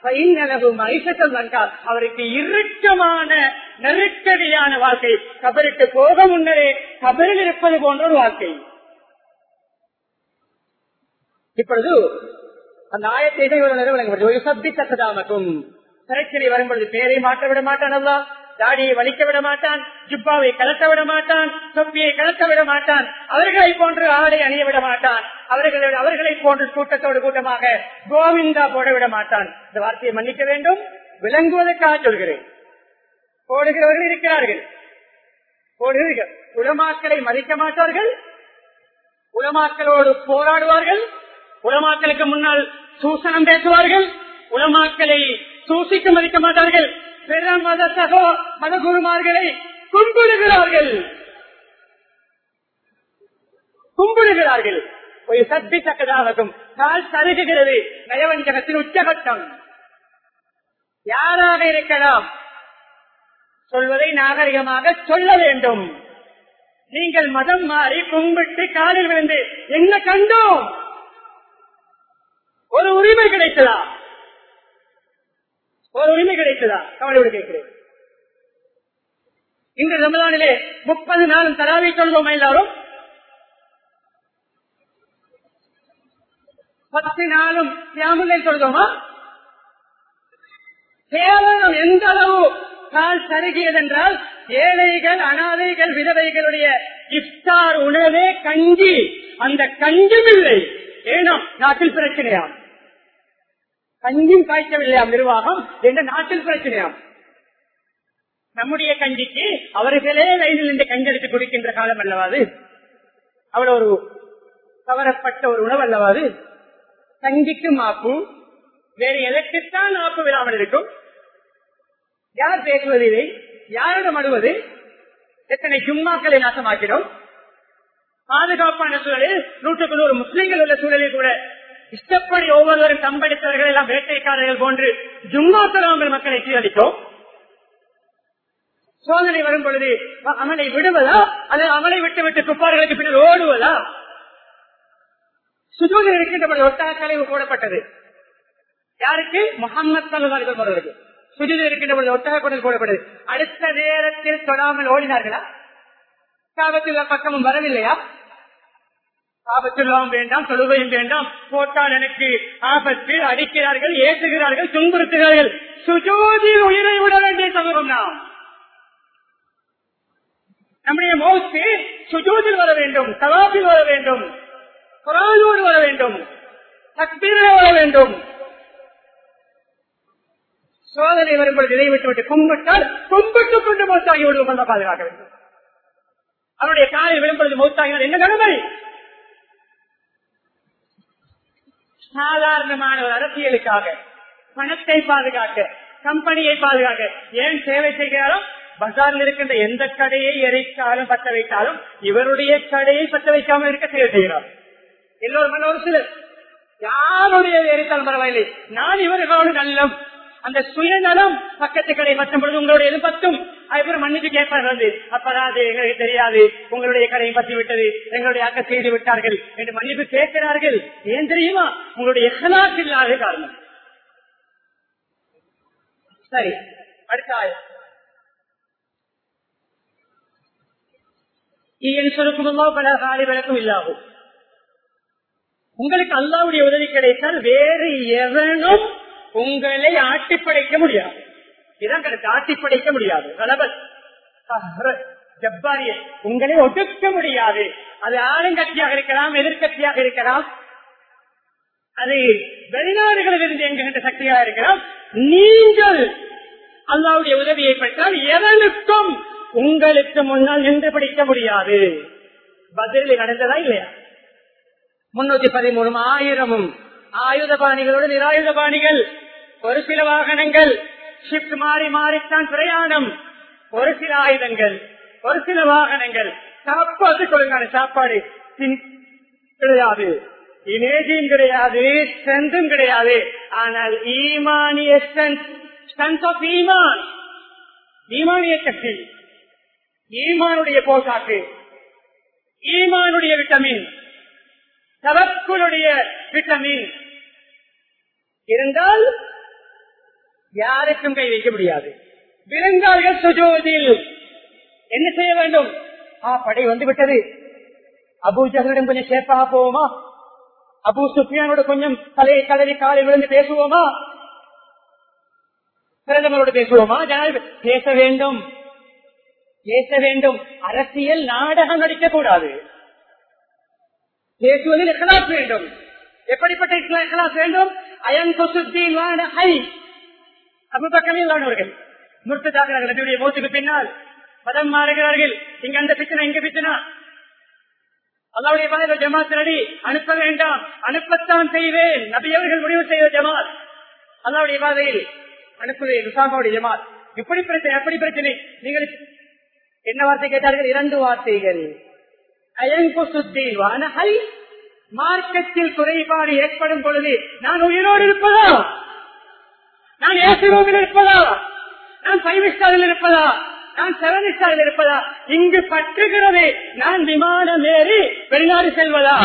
அவருக்கு இறுக்கமான நெருக்கடியான வாழ்க்கை கபருக்கு போக முன்னரே கபரில் இருப்பது போன்ற ஒரு வாழ்க்கை இப்பொழுது அந்த ஆயத்தை ஒரு சப்தி தக்கதாமக்கும் சிறைச்சிலை வரும்பொழுது பேரை மாற்ற விட மாட்டான் அல்லா தாடியை வலிக்க விட மாட்டான் ஜுப்பாவை கலட்ட விட மாட்டான் தொப்பியை கலட்ட விட மாட்டான் அவர்களை போன்று ஆடை அணிய விட மாட்டான் அவர்களை அவர்களை போன்று கூட்டத்தோடு கூட்டமாக கோவிந்தா போட விட மாட்டான் இந்த வார்த்தையை மன்னிக்க வேண்டும் விளங்குவதற்காக சொல்கிறேன் போடுகிறவர்கள் இருக்கிறார்கள் போடுகிறீர்கள் உலமாக்களை மதிக்க மாட்டார்கள் உலமாக்களோடு போராடுவார்கள் உலமாக்களுக்கு முன்னால் சூசனம் பேசுவார்கள் உலமாக்களை சூசிக்க மதிக்க மாட்டார்கள் பிற மத சகோ மத குருமார்களை கும்பிடுகிறார்கள் கும்பிடுகிறார்கள் ஒரு சத்தி தக்கதாகும் கால் சருகுகிறது நயவஞ்சகத்தின் உச்சகட்டம் யாராக இருக்கலாம் சொல்வதை நாகரிகமாக சொல்ல வேண்டும் நீங்கள் மதம் மாறி கும்பிட்டு காலில் விழுந்து என்ன கண்டோம் ஒரு உரிமை கிடைத்ததா ஒரு உரிமை கிடைத்ததா கவலையோடு கேட்கிறேன் இந்த ரமலானிலே முப்பது நாளும் தராவி சொல்வோம் எல்லாரும் பத்து நாளும் தியாமுலை சொல்வோமா கேவலம் எந்த அளவு கால் சருகியதென்றால் ஏழைகள் அனாதைகள் விதவைகளுடைய இஃப்தார் உணவே கஞ்சி அந்த கஞ்சும் இல்லை ஏனோ நாட்டில் பிரச்சனையாம் கஞ்சும் காய்ச்சவில்லையாம் நிர்வாகம் என்ற நாட்டில் பிரச்சனையாம் நம்முடைய கஞ்சிக்கு அவர்களே வயதில் இந்த கஞ்செடுத்து குடிக்கின்ற காலம் அல்லவாது அவ்வளவு ஒரு கவரப்பட்ட ஒரு உணவு அல்லவாது கஞ்சிக்கு மாப்பு வேறு எதற்குத்தான் ஆப்பு விழாமல் இருக்கும் யார் பேசுவது இதை யாரிடம் அழுவது எத்தனை ஜும்மாக்களை நாசமாக்கிறோம் பாதுகாப்பான சூழலில் நூற்றுக்கு நூறு முஸ்லிம்கள் உள்ள சூழலில் கூட இஷ்டப்படி ஒவ்வொருவரும் தம்படித்தவர்கள் எல்லாம் வேட்டைக்காரர்கள் போன்று ஜும்மா தராமல் மக்களை சீரழித்தோம் சோதனை வரும் பொழுது அமலை விடுவதா அல்லது அமலை விட்டு விட்டு குப்பார்களுக்கு பின்னர் ஓடுவதா சுஜூதி இருக்கின்ற பொழுது ஒட்டக கழிவு போடப்பட்டது யாருக்கு முகமது சல்லுவார்கள் வருவதற்கு சுஜூதி இருக்கின்ற பொழுது ஒட்டக குடல் போடப்பட்டது அடுத்த நேரத்தில் தொடாமல் ஓடினார்களா காபத்துள்ள பக்கமும் வரவில்லையா ஆபத்துள்ளாம் வேண்டாம் தொழுவையும் வேண்டாம் போட்டால் எனக்கு ஆபத்து அடிக்கிறார்கள் ஏற்றுகிறார்கள் துன்புறுத்துகிறார்கள் சுஜோதியில் உயிரை விட வேண்டிய சமூகம் நாம் நம்முடைய மௌத்து சுஜூதில் வர வேண்டும் தவாபில் வர வேண்டும் குரானோடு வர வேண்டும் சக்தியிலே வர வேண்டும் சோதனை வரும்பொழுது இதை விட்டு விட்டு கும்பிட்டால் கும்பிட்டு கொண்டு மௌத்தாகி விடுவோம் கொண்டு பாதுகாக்க வேண்டும் அவருடைய காலில் விழும்பொழுது மௌத்தாகினால் என்ன கடமை சாதாரணமான ஒரு அரசியலுக்காக பணத்தை பாதுகாக்க கம்பெனியை பாதுகாக்க ஏன் சேவை செய்கிறாரோ பஜாரில் இருக்கின்ற எந்த கடையை எரித்தாலும் பத்த வைத்தாலும் இவருடைய கடையை பத்த வைக்காமல் இருக்க சேவை செய்கிறார் எல்லோரும் ஒரு சிலர் யாருடைய எரித்தாலும் பரவாயில்லை நான் இவர்களோடு நல்லம் அந்த சுயநலம் பக்கத்து கடை பற்றும் பொழுது உங்களுடைய எது பத்தும் அதுபோல மன்னிப்பு கேட்பார்கள் அப்பதாது எங்களுக்கு தெரியாது உங்களுடைய கடையை பற்றி விட்டது எங்களுடைய அக்க செய்து விட்டார்கள் என்று மன்னிப்பு கேட்கிறார்கள் ஏன் தெரியுமா உங்களுடைய எஹலாஸ் இல்லாத காரணம் சரி அடுத்த ஆயம் பல காலி விளக்கம் இல்லாகும் உங்களுக்கு அல்லாவுடைய உதவி கிடைத்தால் வேறு எவனும் உங்களை ஆட்டி படைக்க முடியாது இதான் கருத்து ஆட்டி படைக்க முடியாது கலபல் ஜப்பாரிய உங்களை ஒடுக்க முடியாது அது ஆளுங்கட்சியாக இருக்கலாம் எதிர்கட்சியாக இருக்கலாம் அது வெளிநாடுகளில் இருந்து என்கின்ற சக்தியாக இருக்கலாம் நீங்கள் அல்லாவுடைய உதவியை பெற்றால் எவனுக்கும் உங்களுக்கு முன்னால் நின்று பிடிக்க முடியாது பதிலில் நடந்ததா இல்லையா முன்னூத்தி பதிமூணு ஆயிரமும் ஆயுத பாணிகளோடு நிராயுத பாணிகள் ஒரு சில வாகனங்கள் ஷிப்ட் மாறி மாறித்தான் பிரயாணம் ஒரு சில ஆயுதங்கள் ஒரு சில வாகனங்கள் சாப்பாடு கொடுங்க சாப்பாடு கிடையாது இமேஜின் கிடையாது ஸ்ட்ரென்த்தும் கிடையாது ஆனால் ஈமானிய ஸ்ட்ரென்த் ஆஃப் ஈமான் ஈமானிய சக்தி ஈமானுடைய போசாக்கு ஈமானுடைய விட்டமின் தவக்குடைய விட்டமின் இருந்தால் யாருக்கும் கை வைக்க முடியாது விலங்கார்கள் சுஜோதில் என்ன செய்ய வேண்டும் ஆ படை வந்து விட்டது அபூஜகளிடம் கொஞ்சம் சேஃபாக போவோமா அபு சுஃபியானோட கொஞ்சம் தலையை கதவி காலை விழுந்து பேசுவோமா பிரதமரோடு பேசுவோமா ஜனாதிபதி பேச வேண்டும் பேச வேண்டும் அரசியல் நாடகம் நடிக்க கூடாது பேசுவதில் இஹ்லாஸ் வேண்டும் எப்படிப்பட்ட இஹ்லாஸ் வேண்டும் அயன் கொசுத்தீன் ஹை அபுபக்கமே வானவர்கள் முர்த்ததாகிறார்கள் நபியுடைய மோத்துக்கு பின்னால் மதம் மாறுகிறார்கள் இங்க அந்த பிச்சனா இங்க பிச்சனா அல்லாவுடைய பாதையில் ஜமாத் நடி அனுப்ப வேண்டாம் அனுப்பத்தான் செய்வேன் நபியவர்கள் முடிவு செய்த ஜமாத் அல்லாவுடைய பாதையில் அனுப்புவேன் விசாமாவுடைய ஜமாத் எப்படி பிரச்சனை எப்படி பிரச்சனை நீங்கள் என்ன வார்த்தை கேட்டார்கள் இரண்டு வார்த்தைகள் அயங்குசுத்தீன் வானஹை மார்க்கத்தில் குறைபாடு ஏற்படும் பொழுது நான் உயிரோடு இருப்பதா நான் ஏசி ரூமில் இருப்பதா நான் ஃபைவ் ஸ்டாரில் இருப்பதா நான் செவன் ஸ்டாரில் இருப்பதா இங்கு பற்றுகிறது நான் விமானம் ஏறி வெளிநாடு செல்வதா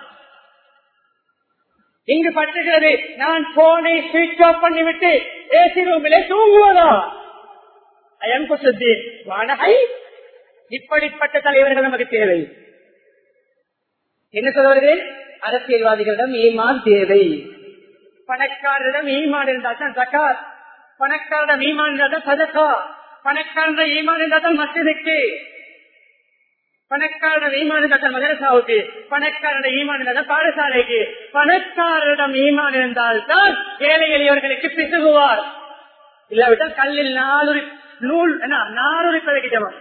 இங்கு பற்றுகிறது நான் போனை சுவிட்ச் ஆஃப் பண்ணிவிட்டு ஏசி ரூமிலே தூங்குவதா அயம் குசுத்தீன் வானகை இப்படிப்பட்ட தலைவர்கள் நமக்கு தேவை என்ன சொல்வது அரசியல்வாதிகளிடம் ஈமான் தேவை பணக்காரரிடம் ஈமான் இருந்தால் தான் ஜக்காத் பணக்காரரிடம் ஈமான் இருந்தால் தான் சதக்கா பணக்காரரிடம் ஈமான் இருந்தால் தான் மசிதுக்கு பணக்காரரிடம் ஈமான் இருந்தால் தான் மதரசாவுக்கு பணக்காரரிடம் ஈமான் இருந்தால் தான் பாடசாலைக்கு பணக்காரரிடம் ஈமான் இருந்தால் தான் ஏழை எளியவர்களுக்கு பிசுகுவார் இல்லாவிட்டால் கல்லில் நாலு நூல் என்ன நானூறு கிடைக்கிட்டவன்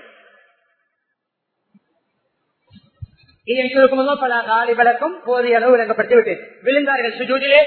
பல காலி விளக்கம் போதிய அளவு விளங்கப்படுத்தி விட்டு விழுந்தார்கள் சுஜூதிலே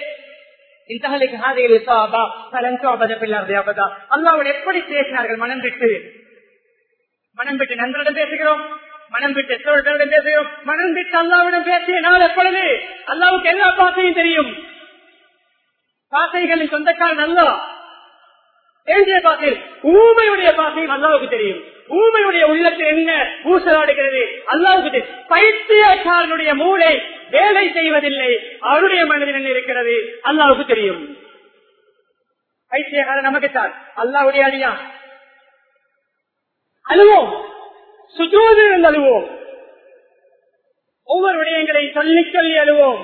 அல்லாவோட எப்படி பேசினார்கள் மனம் விட்டு மனம் விட்டு நண்பரிடம் பேசுகிறோம் மனம் விட்டு எத்தோரிடம் பேசுகிறோம் மனம் விட்டு அல்லாவிடம் பேசிய நாள் எப்பொழுது அல்லாவுக்கு எல்லா பாசையும் தெரியும் பாசைகளின் சொந்தக்காரன் அல்லா எழுதிய பாசையில் ஊமையுடைய பாசையும் அல்லாவுக்கு தெரியும் ஊமையுடைய உள்ளத்தில் என்ன ஊசலாடுகிறது அல்லாவுக்கு தெரியும் பைத்தியக்காரனுடைய மூளை வேலை செய்வதில்லை அவருடைய மனதில் என்ன இருக்கிறது அல்லாவுக்கு தெரியும் பைத்தியக்காரன் நமக்குத்தான் அல்லாவுடைய அடியா அழுவோம் சுஜோது அழுவோம் ஒவ்வொரு விடயங்களை சொல்லி சொல்லி அழுவோம்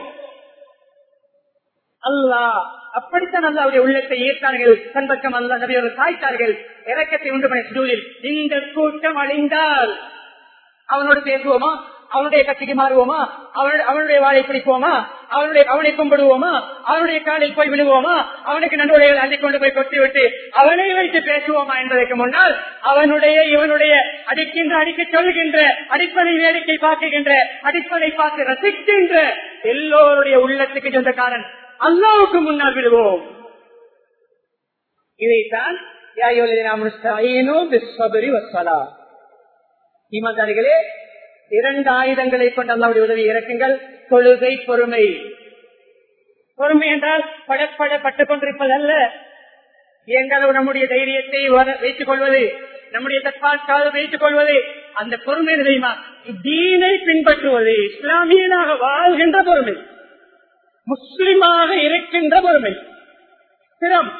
அல்லாஹ் அப்படித்தான் அல்லாவுடைய உள்ளத்தை ஈர்த்தார்கள் தன் பக்கம் அல்லா நபியவர்கள் சாய்த்தார்கள் இறக்கத்தை உண்டு பண்ணி சுஜூதில் இந்த கூட்டம் அழிந்தால் அவனோடு பேசுவோமா அவனுடைய கட்சிக்கு மாறுவோமா அவனுடைய வாழை பிடிப்போமா அவனுடைய அவனை கும்பிடுவோமா அவனுடைய காலில் போய் விழுவோமா அவனுக்கு நடுவுரைகள் அள்ளி கொண்டு போய் கொட்டி விட்டு அவனை வைத்து பேசுவோமா என்பதற்கு முன்னால் அவனுடைய இவனுடைய அடிக்கின்ற அடிக்க சொல்கின்ற அடிப்படை வேடிக்கை பார்க்கின்ற அடிப்படை பார்த்து ரசிக்கின்ற எல்லோருடைய உள்ளத்துக்கு சொந்தக்காரன் அல்லாவுக்கு முன்னால் விடுவோம் இதைத்தான் ஈமாதாரிகளே இரண்டு ஆயுதங்களை கொண்டு அல்லாவுடைய உதவி இறக்குங்கள் தொழுகை பொறுமை பொறுமை என்றால் படப்பட பட்டுக் கொண்டிருப்பதல்ல எங்களோட நம்முடைய தைரியத்தை வைத்துக் கொள்வது நம்முடைய தற்பாற்காக வைத்துக் கொள்வது அந்த பொறுமை தெரியுமா தீனை பின்பற்றுவது இஸ்லாமியனாக வாழ்கின்ற பொறுமை முஸ்லிமாக இருக்கின்ற பொறுமை சிரம்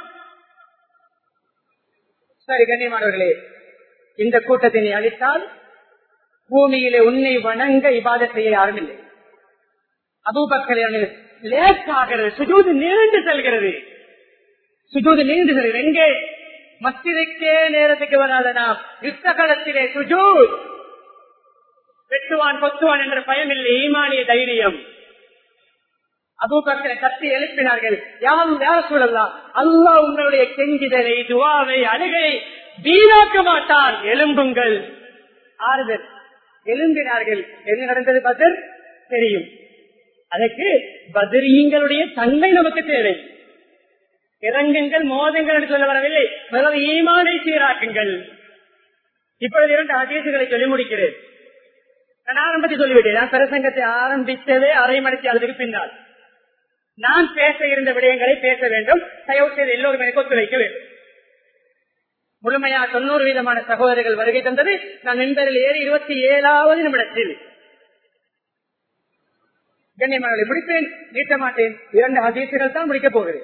சரி கண்ணியமானவர்களே இந்த கூட்டத்தை நீ அளித்தால் பூமியிலே உன்னை வணங்க இபாத செய்ய யாரும் இல்லை அபூபக்கர் லேசாகிறது சுஜூது நீண்டு செல்கிறது சுஜூது நீண்டு செல்கிறது எங்கே மஸ்திற்கே நேரத்துக்கு வராத நாம் யுத்த களத்திலே சுஜூத் வெட்டுவான் கொத்துவான் என்ற பயம் இல்லை ஈமானிய தைரியம் அபூபக்கரை கத்தி எழுப்பினார்கள் யாரும் யார சூழலாம் அல்லா உங்களுடைய கெஞ்சிதலை துவாவை அழுகை வீணாக்க மாட்டான் எலும்புங்கள் ஆறுதல் எழும்பினார்கள் என்ன நடந்தது பதர் தெரியும் அதற்கு பதிரியங்களுடைய தன்மை நமக்கு தேவை இறங்குங்கள் மோதங்கள் என்று சொல்ல வரவில்லை முதல்ல ஈமானை சீராக்குங்கள் இப்பொழுது இரண்டு அதிர்ச்சிகளை சொல்லி முடிக்கிறேன் நான் ஆரம்பத்தை சொல்லிவிட்டேன் நான் பிரசங்கத்தை ஆரம்பித்ததே அரை மணிக்கு அதுக்கு பின்னால் நான் பேச இருந்த விடயங்களை பேச வேண்டும் தயவு செய்து எல்லோரும் எனக்கு ஒத்துழைக்க வேண்டும் முழுமையா தொண்ணூறு விதமான சகோதரர்கள் வருகை தந்தது நான் நண்பரில் ஏறி இருபத்தி ஏழாவது நிமிடத்தில் கண்ணியமானவர்களை முடிப்பேன் நீட்ட மாட்டேன் இரண்டு ஹதீசுகள் தான் முடிக்கப் போகிறேன்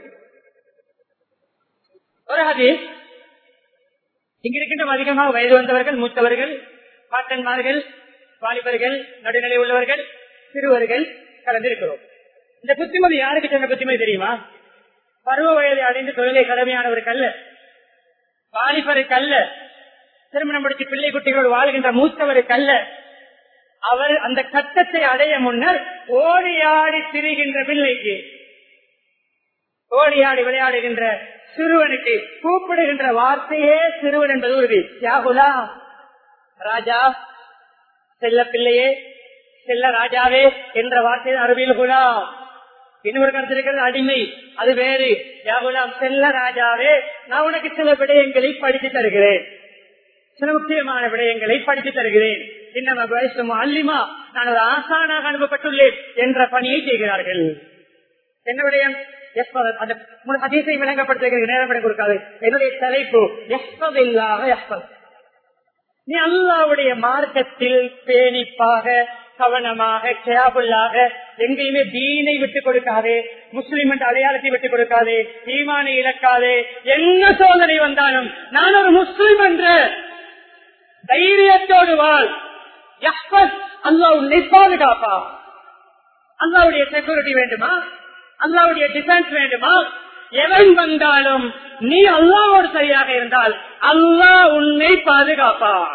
ஒரு ஹதீஸ் இங்க இருக்கின்ற அதிகமாக வயது வந்தவர்கள் மூத்தவர்கள் பாட்டன்மார்கள் வாலிபர்கள் நடுநிலை உள்ளவர்கள் சிறுவர்கள் கலந்திருக்கிறோம் இந்த புத்திமதி யாருக்கு சொன்ன புத்திமதி தெரியுமா பருவ வயதை அடைந்து தொழிலை கடமையானவருக்கு அல்ல வாலிபருக்கு அல்ல திருமணம் முடிச்சு பிள்ளை குட்டிகள் வாழ்கின்ற மூத்தவருக்கு அல்ல அவர் அந்த கட்டத்தை அடைய முன்னர் ஓடியாடி திரிகின்ற பிள்ளைக்கு ஓடியாடி விளையாடுகின்ற சிறுவனுக்கு கூப்பிடுகின்ற வார்த்தையே சிறுவன் என்பது உறுதி யாகுலா ராஜா செல்ல பிள்ளையே செல்ல ராஜாவே என்ற வார்த்தை அறிவியல் குலா இன்னொரு கருத்து இருக்கிறது அடிமை அது வேறு யாகுலாம் செல்ல ராஜாவே நான் உனக்கு சில விடயங்களை படித்து தருகிறேன் சில முக்கியமான விடயங்களை படித்து தருகிறேன் இன்னும் அல்லிமா நான் ஒரு ஆசானாக அனுப்பப்பட்டுள்ளேன் என்ற பணியை செய்கிறார்கள் என்ன விடயம் அந்த அதிசை விளங்கப்படுத்த நேரம் கொடுக்காது என்னுடைய தலைப்பு எஸ்பதில்லாக எஸ்பத் நீ அல்லாவுடைய மார்க்கத்தில் பேணிப்பாக கவனமாக கேபுல்லாக எங்கேயுமே தீனை விட்டுக் கொடுக்காதே முஸ்லிம் என்ற அடையாளத்தை விட்டுக் கொடுக்காதே ஈமானை இழக்காதே என்ன சோதனை வந்தாலும் நான் ஒரு முஸ்லிம் என்ற தைரியத்தோடு வாழ் அல்லா உன்னை பாதுகாப்பா அல்லாவுடைய செக்யூரிட்டி வேண்டுமா அல்லாவுடைய டிஃபென்ஸ் வேண்டுமா எவன் வந்தாலும் நீ அல்லாவோடு சரியாக இருந்தால் அல்லாஹ் உன்னை பாதுகாப்பான்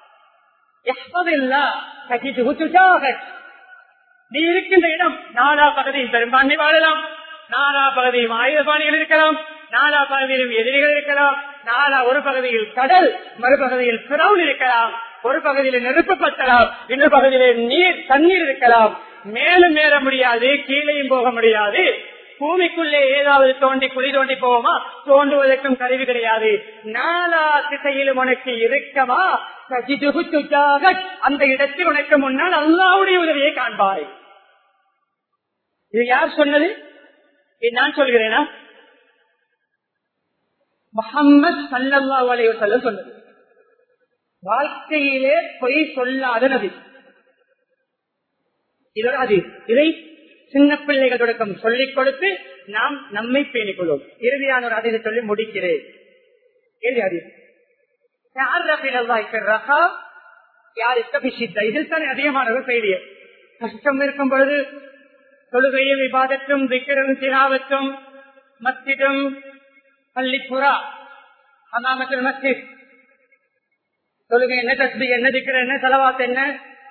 நீ இருக்கின்ற இடம் நாலா பகுதியில் பெரும்பான்மை வாழலாம் நாலா பகுதியும் ஆயுதபாணிகள் இருக்கலாம் நாலா பகுதியிலும் எதிரிகள் இருக்கலாம் நாலா ஒரு பகுதியில் கடல் மறுபகுதியில் பிறவுள் இருக்கலாம் ஒரு பகுதியில் நெருப்பு பற்றலாம் இன்னொரு பகுதியில் நீர் தண்ணீர் இருக்கலாம் மேலும் ஏற முடியாது கீழேயும் போக முடியாது பூமிக்குள்ளே ஏதாவது தோண்டி குழி தோண்டி போவோமா தோண்டுவதற்கும் கருவி கிடையாது நாலா திசையிலும் உனக்கு இருக்கமா அந்த இடத்தில் உனக்கு முன்னால் அல்லாவுடைய உதவியை காண்பாய் இது யார் சொன்னது இது நான் சொல்கிறேனா முகம்மது சல்லல்லா அலைய சொல்ல சொன்னது வாழ்க்கையிலே பொய் சொல்லாத நபி இதோட அது இதை சின்ன பிள்ளைகள் தொடக்கம் சொல்லிக் கொடுத்து நாம் நம்மை பேணிக் கொள்வோம் இறுதியான ஒரு அதிரை சொல்லி முடிக்கிறேன் இதில் தானே அதிகமானவர் பெய்திய கஷ்டம் இருக்கும் பொழுது தொழுகையும் விவாதத்தும் விக்கிரம் சிராவத்தும் மத்திடம் பள்ளிப்புறா அனாமத்தில் மஸ்ஜித் தொழுகை என்ன தஸ்பி என்ன திக்கிற என்ன செலவாத்து என்ன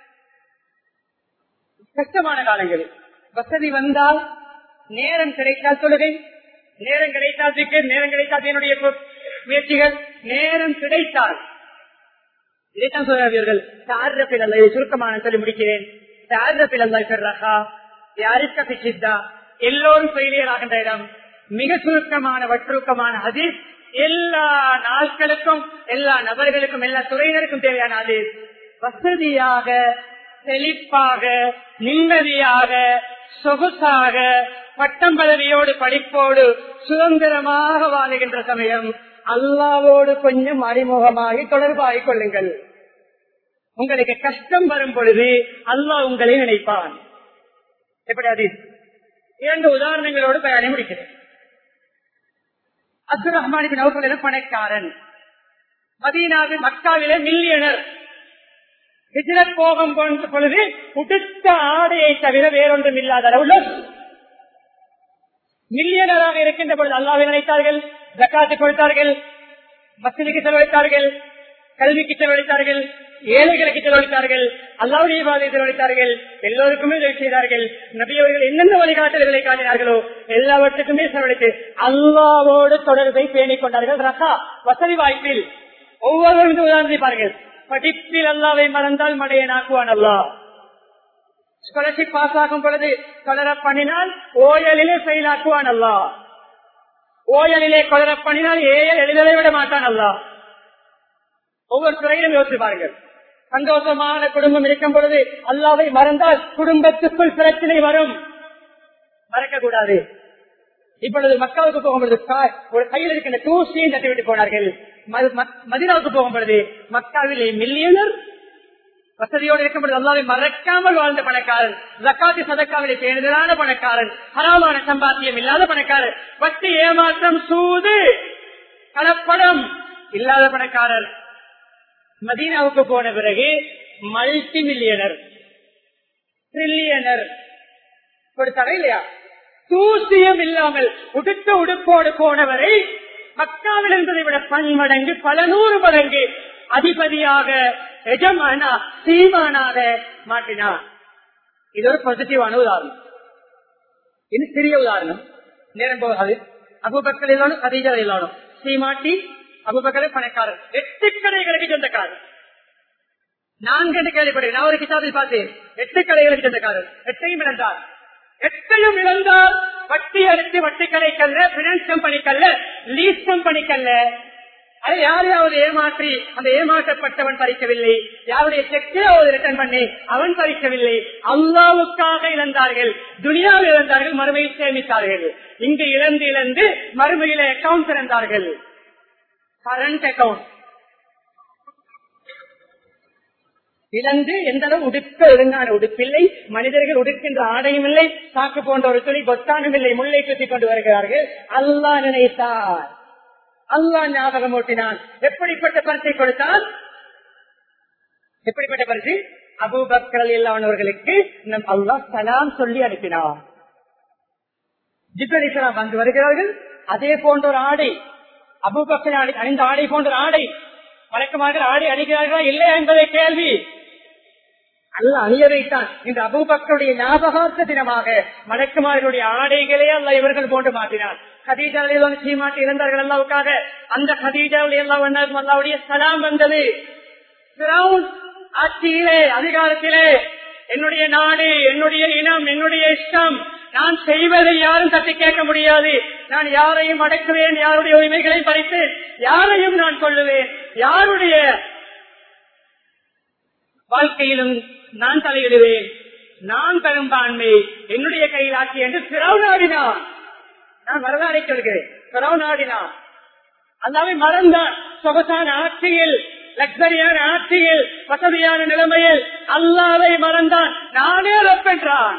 கஷ்டமான காலங்கள் வசதி வந்தால் நேரம் கிடைத்தால் தொழுகை நேரம் கிடைத்தால் திக்கர் நேரம் கிடைத்தால் என்னுடைய முயற்சிகள் நேரம் கிடைத்தால் இதைத்தான் சொல்கிறார்கள் சாரப்பில் அல்ல சுருக்கமான சொல்லி முடிக்கிறேன் சாரப்பில் அல்ல சொல்றா யாருக்க பிச்சித்தா எல்லோரும் ஃபெயிலியர் ஆகின்ற இடம் மிக சுருக்கமான வற்றுக்கமான அது எல்லா நாட்களுக்கும் எல்லா நபர்களுக்கும் எல்லா துறையினருக்கும் தேவையான அது வசதியாக செழிப்பாக நிம்மதியாக சொகுசாக பட்டம் பதவியோடு படிப்போடு சுதந்திரமாக வாழுகின்ற சமயம் அல்லாவோடு கொஞ்சம் அறிமுகமாகி தொடர்பாகிக் கொள்ளுங்கள் உங்களுக்கு கஷ்டம் வரும் பொழுது அல்லாஹ் உங்களை நினைப்பான் எப்படி அது இரண்டு உதாரணங்களோடு பயணம் முடிக்கிறேன் அப்துல் ரஹ்மான் நௌஃபல் பணக்காரன் மதீனாவில் மக்காவிலே மில்லியனர் ஹிஜ்ரத் போகும் பொழுது உடுத்த ஆடையை தவிர வேறொன்றும் இல்லாத அளவுள்ள மில்லியனராக இருக்கின்ற பொழுது அல்லாவை நினைத்தார்கள் ஜக்காத்து கொடுத்தார்கள் மசிதிக்கு செலவழித்தார்கள் கல்விக்கு செலவழித்தார்கள் ஏழைகளுக்கு செலவழித்தார்கள் அல்லாவுடைய பாதையை செலவழித்தார்கள் எல்லோருக்குமே உதவி செய்தார்கள் நபியவர்கள் என்னென்ன வழிகாட்டுதல்களை காட்டினார்களோ எல்லாவற்றுக்குமே செலவழித்து அல்லாவோடு தொடர்பை பேணிக் கொண்டார்கள் ரசா வசதி வாய்ப்பில் ஒவ்வொருவரும் உதாரணத்தை பாருங்கள் படிப்பில் அல்லாவை மறந்தால் மடையனாக்குவான் அல்லா ஸ்காலர்ஷிப் பாஸ் ஆகும் பொழுது தொடர பண்ணினால் ஓயலிலே ஃபெயில் ஆக்குவான் அல்லா ஓயலிலே கொலர பண்ணினால் ஏயல் எழுதலை விட மாட்டான் அல்லா ஒவ்வொரு துறையிலும் யோசிச்சு பாருங்கள் சந்தோஷமான குடும்பம் இருக்கும் பொழுது அல்லாவை மறந்தால் குடும்பத்துக்குள் பிரச்சனை வரும் மறக்க கூடாது இப்பொழுது மக்களுக்கு போகும் பொழுது ஒரு கையில் இருக்கின்ற தூசியும் தட்டிவிட்டு போனார்கள் மதினாவுக்கு போகும் பொழுது மக்காவிலே மில்லியனர் வசதியோடு இருக்கும் பொழுது அல்லாவை மறக்காமல் வாழ்ந்த பணக்காரன் ஜக்காத்தி சதக்காவிலே பேணுதலான பணக்காரன் ஹராமான சம்பாத்தியம் இல்லாத பணக்காரன் வட்டி ஏமாற்றம் சூது கலப்படம் இல்லாத பணக்காரர் மதீனாவுக்கு போன பிறகு மல்டி மில்லியனர் ட்ரில்லியனர் கொடுத்தாரா இல்லையா தூசியம் இல்லாமல் உடுத்த உடுப்போடு போனவரை மக்காவில் இருந்ததை விட பன்மடங்கு பல நூறு மடங்கு அதிபதியாக எஜமானா சீமானாக மாற்றினார் இது ஒரு பாசிட்டிவான உதாரணம் இது சிறிய உதாரணம் நேரம் போகாது அபுபக்கர் இல்லாலும் கதீஜா இல்லாலும் சீமாட்டி அபுபக்கர் பணக்காரர் எட்டு கடைகளுக்கு சொந்தக்காரர் நான்கு கேள்விப்படுகிறேன் நான் ஒரு கிதாபில் பார்த்தேன் எட்டு கடைகளுக்கு சொந்தக்காரர் எட்டையும் இழந்தார் எட்டையும் இழந்தால் வட்டி அடித்து வட்டி கடைக்கல்ல பினான்ஸ் கம்பெனிக்கல்ல லீஸ் கம்பெனிக்கல்ல அதை யாரையாவது ஏமாற்றி அந்த ஏமாற்றப்பட்டவன் பறிக்கவில்லை யாருடைய செக்கையாவது ரிட்டர்ன் பண்ணி அவன் பறிக்கவில்லை அல்லாவுக்காக இழந்தார்கள் துனியாவில் இழந்தார்கள் மறுமையில் சேமித்தார்கள் இங்கு இழந்து இழந்து மறுமையில அக்கௌண்ட் திறந்தார்கள் கரண்ட் அக்கௌண்ட் இழந்து எந்த அளவு உடுக்க ஒழுங்கான உடுப்பில்லை மனிதர்கள் உடுக்கின்ற ஆடையும் இல்லை சாக்கு போன்ற ஒரு துணி பொத்தானும் இல்லை முல்லை குத்தி கொண்டு வருகிறார்கள் அல்லா நினைத்தார் அல்லா ஞாபகம் ஊட்டினான் எப்படிப்பட்ட பரிசை கொடுத்தான் எப்படிப்பட்ட பரிசு அபூபக்கர் இல்லாதவர்களுக்கு நம் அல்லாஹ் சலாம் சொல்லி அனுப்பினார் ஜிப்ரலிசலாம் வந்து வருகிறார்கள் அதே போன்ற ஒரு ஆடை அபூபக்கர் ஆடை அணிந்த ஆடை போன்ற ஒரு ஆடை வழக்கமாக ஆடை அணிகிறார்களா இல்லையா என்பதை கேள்வி அல்ல அணிய வைத்தான் இந்த அபூபக்கருடைய ஞாபகார்த்த தினமாக மலக்குமார்களுடைய ஆடைகளே அல்ல இவர்கள் போன்று மாற்றினார் கதீஜாவில் சீமாட்டி இழந்தார்கள் அல்லாவுக்காக அந்த கதீஜாவில் எல்லாம் அல்லாவுடைய சலாம் வந்தது ஆட்சியிலே அதிகாரத்திலே என்னுடைய நாடு என்னுடைய இனம் என்னுடைய இஷ்டம் நான் செய்வதை யாரும் தட்டி கேட்க முடியாது நான் யாரையும் அடக்குவேன் யாருடைய உரிமைகளை பறித்து யாரையும் நான் கொள்ளுவேன் யாருடைய வாழ்க்கையிலும் நான் தலையிடுவேன் நான் பெரும்பான்மை என்னுடைய கையில் ஆட்சி என்று பிறவு நாடினான் நான் வரலாறை சொல்கிறேன் பிறவு நாடினான் அல்லாவை மறந்தான் சொகசான ஆட்சியில் லக்ஸரியான ஆட்சியில் வசதியான நிலைமையில் அல்லாவை மறந்தான் நானே ரப்பென்றான்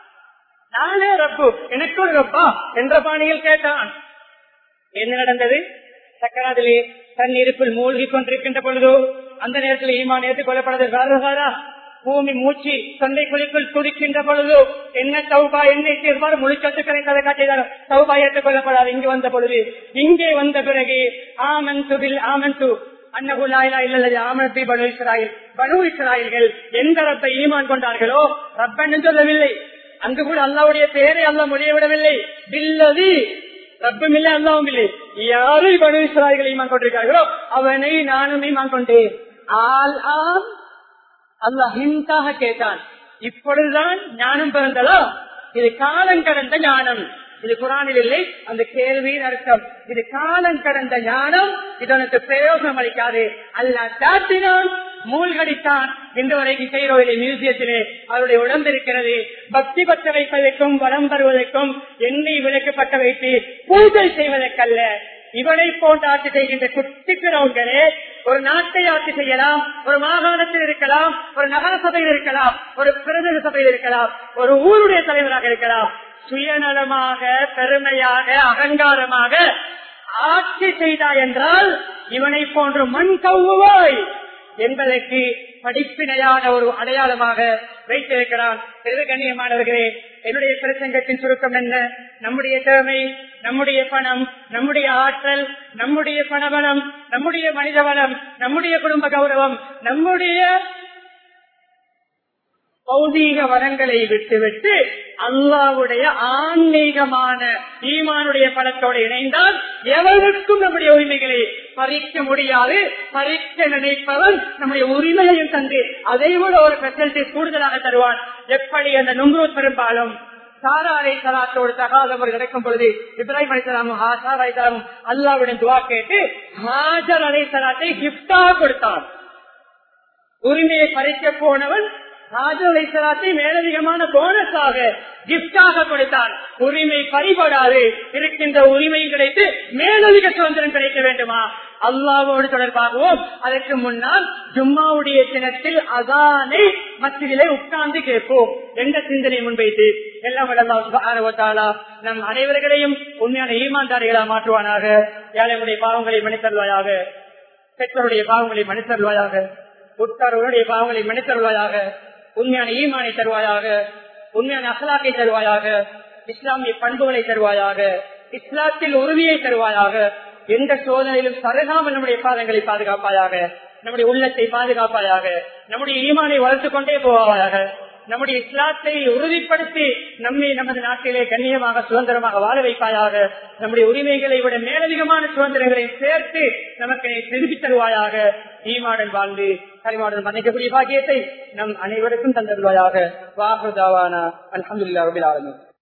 நானே ரப்பு எனக்கு ஒரு ரப்பா என்ற பாணியில் கேட்டான் என்ன நடந்தது சக்கராதிலே தன் இருப்பில் மூழ்கி கொண்டிருக்கின்ற பொழுதோ அந்த நேரத்தில் ஈமான் ஏற்றுக் கொள்ளப்படாத காரணகாரா பூமி மூச்சு தொண்டை குழிக்குள் துடிக்கின்ற பொழுது என்ன சௌபா என்ன தீர்மாறு முழிச்சத்துக்களை கதை காட்டினார் சௌபா ஏற்றுக் கொள்ளப்படாது இங்கு வந்த பொழுது இங்கே வந்த பிறகு ஆமன் துபில் ஆமன் து அன்னகுலாயிலா இல்லது ஆமன் பி பனு இஸ்ராயில் பனு இஸ்ராயல்கள் எந்த ரப்பை ஈமான் கொண்டார்களோ ரப்பன் சொல்லவில்லை அங்கு கூட அல்லாவுடைய பேரை அல்ல முடியவிடவில்லை பில்லதி ரப்பும் இல்லை அல்லாவும் இல்லை யாரு பனு இஸ்ராயல்கள் ஈமான் கொண்டிருக்கார்களோ அவனை நானும் ஈமான் கொண்டேன் ஆல் ஆம் அல்லாஹ் ஹிந்தாக கேட்டான் இப்பொழுதுதான் ஞானம் பிறந்ததா இது காலம் கடந்த ஞானம் இது குரானில் இல்லை அந்த கேள்வியின் அர்த்தம் இது காலம் கடந்த ஞானம் இது உனக்கு பிரயோகம் அளிக்காது அல்ல தாத்தினான் மூழ்கடித்தான் இன்று வரைக்கும் கைரோவிலே மியூசியத்திலே அவருடைய உடம்பு இருக்கிறது பக்தி பற்ற வைப்பதற்கும் வரம் பெறுவதற்கும் எண்ணெய் விளக்கப்பட்ட வைத்து பூஜை செய்வதற்கல்ல இவனை போன்று ஆட்சி செய்கின்ற குட்டி பிறவுகளே ஒரு நாட்டை ஆட்சி செய்யலாம் ஒரு மாகாணத்தில் இருக்கலாம் ஒரு நகர சபையில் இருக்கலாம் ஒரு பிரதேச சபையில் இருக்கலாம் ஒரு ஊருடைய தலைவராக இருக்கலாம் சுயநலமாக பெருமையாக அகங்காரமாக ஆட்சி செய்தாய் என்றால் இவனை போன்று மண் கவ்வுவாய் என்பதற்கு படிப்பினையான ஒரு அடையாளமாக வைத்திருக்கிறான் பெரு கண்ணியமானவர்களே என்னுடைய பிரசங்கத்தின் சுருக்கம் என்ன நம்முடைய திறமை நம்முடைய பணம் நம்முடைய ஆற்றல் நம்முடைய பணபலம் நம்முடைய மனித வளம் நம்முடைய குடும்ப கௌரவம் நம்முடைய பௌதீக வரங்களை விட்டுவிட்டு அல்லாவுடைய ஆன்மீகமான ஈமானுடைய பலத்தோடு இணைந்தால் எவருக்கும் நம்முடைய உரிமைகளை பறிக்க முடியாது பறிக்க நினைப்பவன் நம்முடைய உரிமையையும் தந்து அதை விட ஒரு பெசலிட்டி கூடுதலாக தருவான் எப்படி அந்த நுங்குரூர் பெரும்பாலும் சாரா அலை சலாத்தோடு தகாதம் ஒரு கிடைக்கும் பொழுது இப்ராஹிம் அலிசலாமும் ஹாசார் அலிசலாமும் அல்லாவுடன் துவா கேட்டு ஹாஜர் அலை சலாத்தை கிப்டா கொடுத்தான் உரிமையை பறிக்க போனவன் ராஜலை மேலதிகமான போனஸாக கிப்டாக கொடுத்தான் உரிமை பறிபடாது இருக்கின்ற உரிமை கிடைத்து மேலதிக சுதந்திரம் கிடைக்க வேண்டுமா அல்லாவோடு தொடர்பாகவும் அதற்கு முன்னால் ஜும்மாவுடைய தினத்தில் அதானை மத்தியிலே உட்கார்ந்து கேட்போம் எந்த சிந்தனை முன்வைத்து எல்லாம் வளர்ந்தாலா நம் அனைவர்களையும் உண்மையான ஈமான்தாரிகளா மாற்றுவானாக ஏழைகளுடைய பாவங்களை மன்னித்தருவாயாக பெற்றோருடைய பாவங்களை மன்னித்தருவாயாக உட்காரவருடைய பாவங்களை மன்னித்தருவாயாக உண்மையான ஈமானை தருவாயாக உண்மையான அசலாக்கை தருவாயாக இஸ்லாமிய பண்புகளை தருவாயாக இஸ்லாத்தில் உறுதியை தருவாயாக எந்த சோதனையிலும் சருகாமல் நம்முடைய பாதங்களை பாதுகாப்பாயாக நம்முடைய உள்ளத்தை பாதுகாப்பாயாக நம்முடைய ஈமானை வளர்த்துக் கொண்டே போவாயாக நம்முடைய இஸ்லாத்தை உறுதிப்படுத்தி நம்மை நமது நாட்டிலே கண்ணியமாக சுதந்திரமாக வாழ வைப்பாயாக நம்முடைய உரிமைகளை விட மேலதிகமான சுதந்திரங்களை சேர்த்து நமக்கு திருப்பி தருவாயாக ஈமாடன் வாழ்ந்து கரிமாடன் மன்னிக்கக்கூடிய பாக்கியத்தை நம் அனைவருக்கும் தந்தருவாயாக வாகுதாவானா அலமதுல்லா ரபில் ஆலமின்